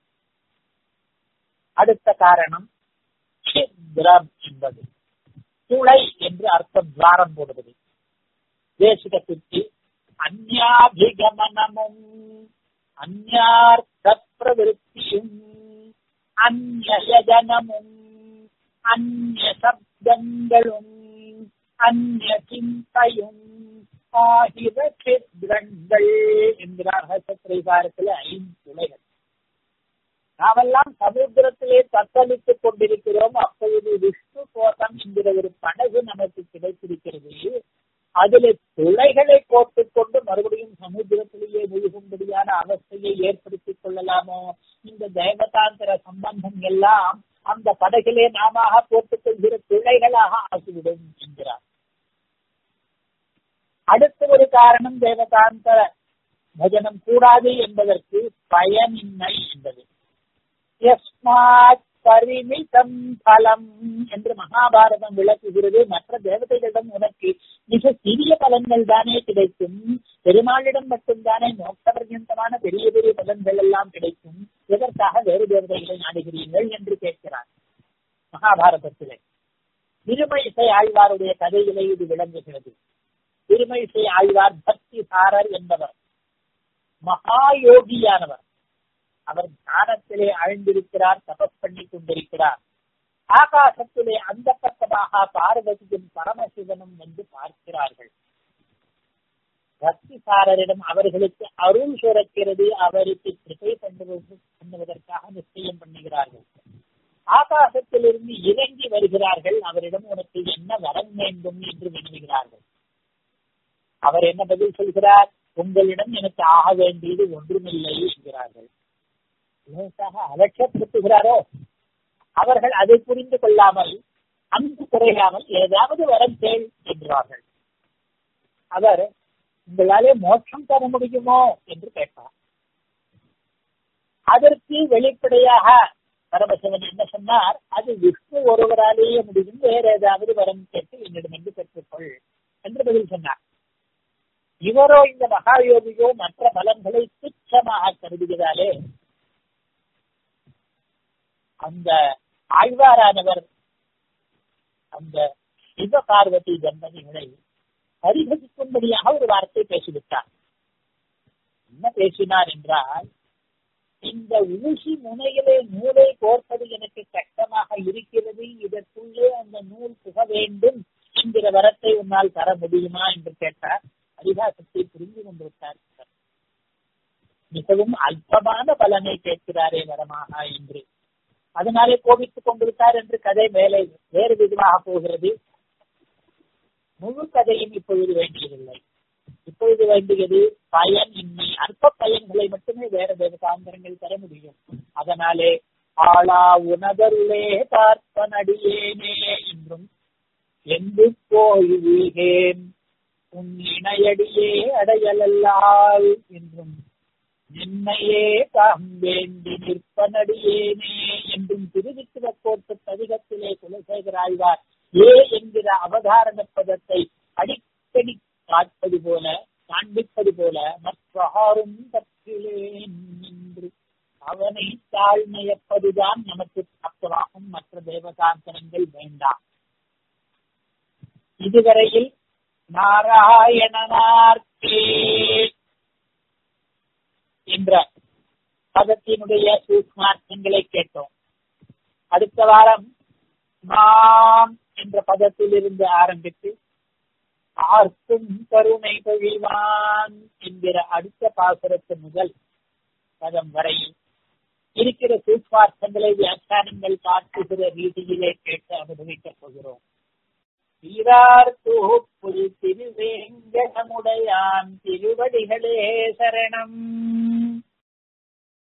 அடுத்த காரணம் சித்ரம் என்பது துளை என்று அர்த்தம் துவாரம் போடுவது தேசிகத்திற்கு அந்யாபிகமனமும் அந்யார்த்த பிரவிற்த்தியும் அந்நயஜனமும் அந்நிய சப்தங்களும் அந்நிய சிந்தையும் ஆகிற சித்ரங்கள் என்கிறார்கள் சத்திரைகாரத்தில் ஐந்துளைகள் நாமெல்லாம் சமுத்திரத்திலே தத்தளித்துக் கொண்டிருக்கிறோம் அப்பொழுது விஷ்ணு கோஷம் என்கிற ஒரு படகு நமக்கு கிடைத்திருக்கிறது அதில் துளைகளை போட்டுக் கொண்டு மறுபடியும் சமுத்திரத்திலேயே முழுகும்படியான அவஸ்தையை ஏற்படுத்திக் கொள்ளலாமோ இந்த தேவதாந்திர சம்பந்தம் எல்லாம் அந்த படகிலே நாம போட்டுக் கொள்கிற துளைகளாக ஆகிவிடும் என்கிறார் அடுத்த ஒரு காரணம் தேவதாந்திர பஜனம் கூடாது என்பதற்கு பயனின்மை என்பது யஸ்மாத் பரிமிதம் பலம் என்று மகாபாரதம் விளக்குகிறது மற்ற தேவதைகளிடம் உனக்கு மிக சிறிய பலன்கள் தானே கிடைக்கும் பெருமாளிடம் மட்டும்தானே மோட்ச பர்யந்தமான பெரிய பெரிய பலன்கள் எல்லாம் கிடைக்கும் எதற்காக வேறு தேவதைகளை நாடுகிறீர்கள் என்று கேட்கிறார் மகாபாரதத்திலே திருமயிசை ஆழ்வாருடைய கதையிலே இது விளங்குகிறது திருமயிசை ஆழ்வார் பக்தி சாரர் என்பவர் மகா யோகியானவர் அவர் ஞானத்திலே ஆழ்ந்திருக்கிறார் தபஸ் பண்ணி கொண்டிருக்கிறார் ஆகாசத்திலே அந்த பக்கமாக பார்வதியும் பரமசிவனும் வந்து பார்க்கிறார்கள் பக்திசாரரிடம் அவர்களுக்கு அருள் சுரக்கிறது அவருக்கு கிருப்பை பண்ணுவது பண்ணுவதற்காக நிச்சயம் பண்ணுகிறார்கள் ஆகாசத்திலிருந்து இறங்கி வருகிறார்கள் அவரிடம் உனக்கு என்ன வரம் வேண்டும் என்று வினவுகிறார்கள் அவர் என்ன பதில் சொல்கிறார் உங்களிடம் எனக்கு ஆக வேண்டியது ஒன்றுமில்லை என்கிறார்கள் லேசாக அலட்சப்படுத்துகிறாரோ அவர்கள் அதை புரிந்து கொள்ளாமல் அன்பு குறையாமல் ஏதாவது வரம் கேள் என்கிறார்கள் அவர் உங்களாலே மோட்சம் தர முடியுமோ என்று கேட்டார் அதற்கு வெளிப்படையாக பரமசிவன் என்ன சொன்னார் அது விஷ்ணு ஒருவராலேயே முடியும் வேற ஏதாவது வரம் கேட்டு என்னிடமிருந்து பெற்றுக்கொள் என்று பதில் சொன்னார் இவரோ இந்த மகாயோகியோ மற்ற பலன்களை துச்சமாக கருதுகிறாலே அந்த ஆழ்வாரானவர் அந்த சிவ பார்வதி தம்பதிகளை பரிகசிக்கும்படியாக ஒரு வார்த்தை பேசிவிட்டார் என்ன பேசினார் என்றால் இந்த ஊசி முனையிலே நூலை கோர்ப்பது எனக்கு கஷ்டமாக இருக்கிறது இதற்குள்ளே அந்த நூல் புக வேண்டும் என்கிற வரத்தை உன்னால் தர முடியுமா என்று கேட்டார் பரிகாசத்தை புரிந்து கொண்டிருக்கார் மிகவும் அல்பமான பலனை கேட்கிறாரே வரமாக என்று அதனாலே கோபித்துக் கொண்டிருக்கார் என்று கதை மேலே வேறு விதமாக போகிறது முழு கதையும் இப்பொழுது வேண்டியதில்லை இப்பொழுது வேண்டியது பயன் இன்மை அற்ப பயன்களை மட்டுமே வேற தேவதாந்திரங்கள் தர முடியும் அதனாலே ஆளா உணதருளே பார்ப்பனடியேனே என்றும் எங்கு போய் வீகேன் உன் இணையடியே அடையலல்லால் என்றும் நின்னையே தாம் வேண்டி நிற்பனடியேனே என்றும் திருவிக்கிற கோட்டு பதிகத்திலே குலசேகர ஆழ்வார் ஏ என்கிற அவதாரண பதத்தை அடிக்கடி காட்பது போல காண்பிப்பது போல மற்றாரும் பற்றிலேன் என்று அவனை தாழ்மையப்பதுதான் நமக்கு தத்துவாகும் மற்ற தேவதாந்தரங்கள் வேண்டாம் இதுவரையில் நாராயணனார்க்கே என்ற பதத்தினுடைய சூக்மார்த்தங்களை கேட்டோம் அடுத்த வாரம் நாம் என்ற பதத்தில் இருந்து ஆரம்பித்து ஆர்க்கும் கருணை பொழிவான் என்கிற அடுத்த பாசுரத்து முதல் பதம் வரை இருக்கிற சூக்மார்த்தங்களை வியாக்கியானங்கள் காட்டுகிற ரீதியிலே கேட்டு அனுபவிக்கப் போகிறோம் சீரார் தூப்புல் திருவேங்கடமுடையான் திருவடிகளே சரணம்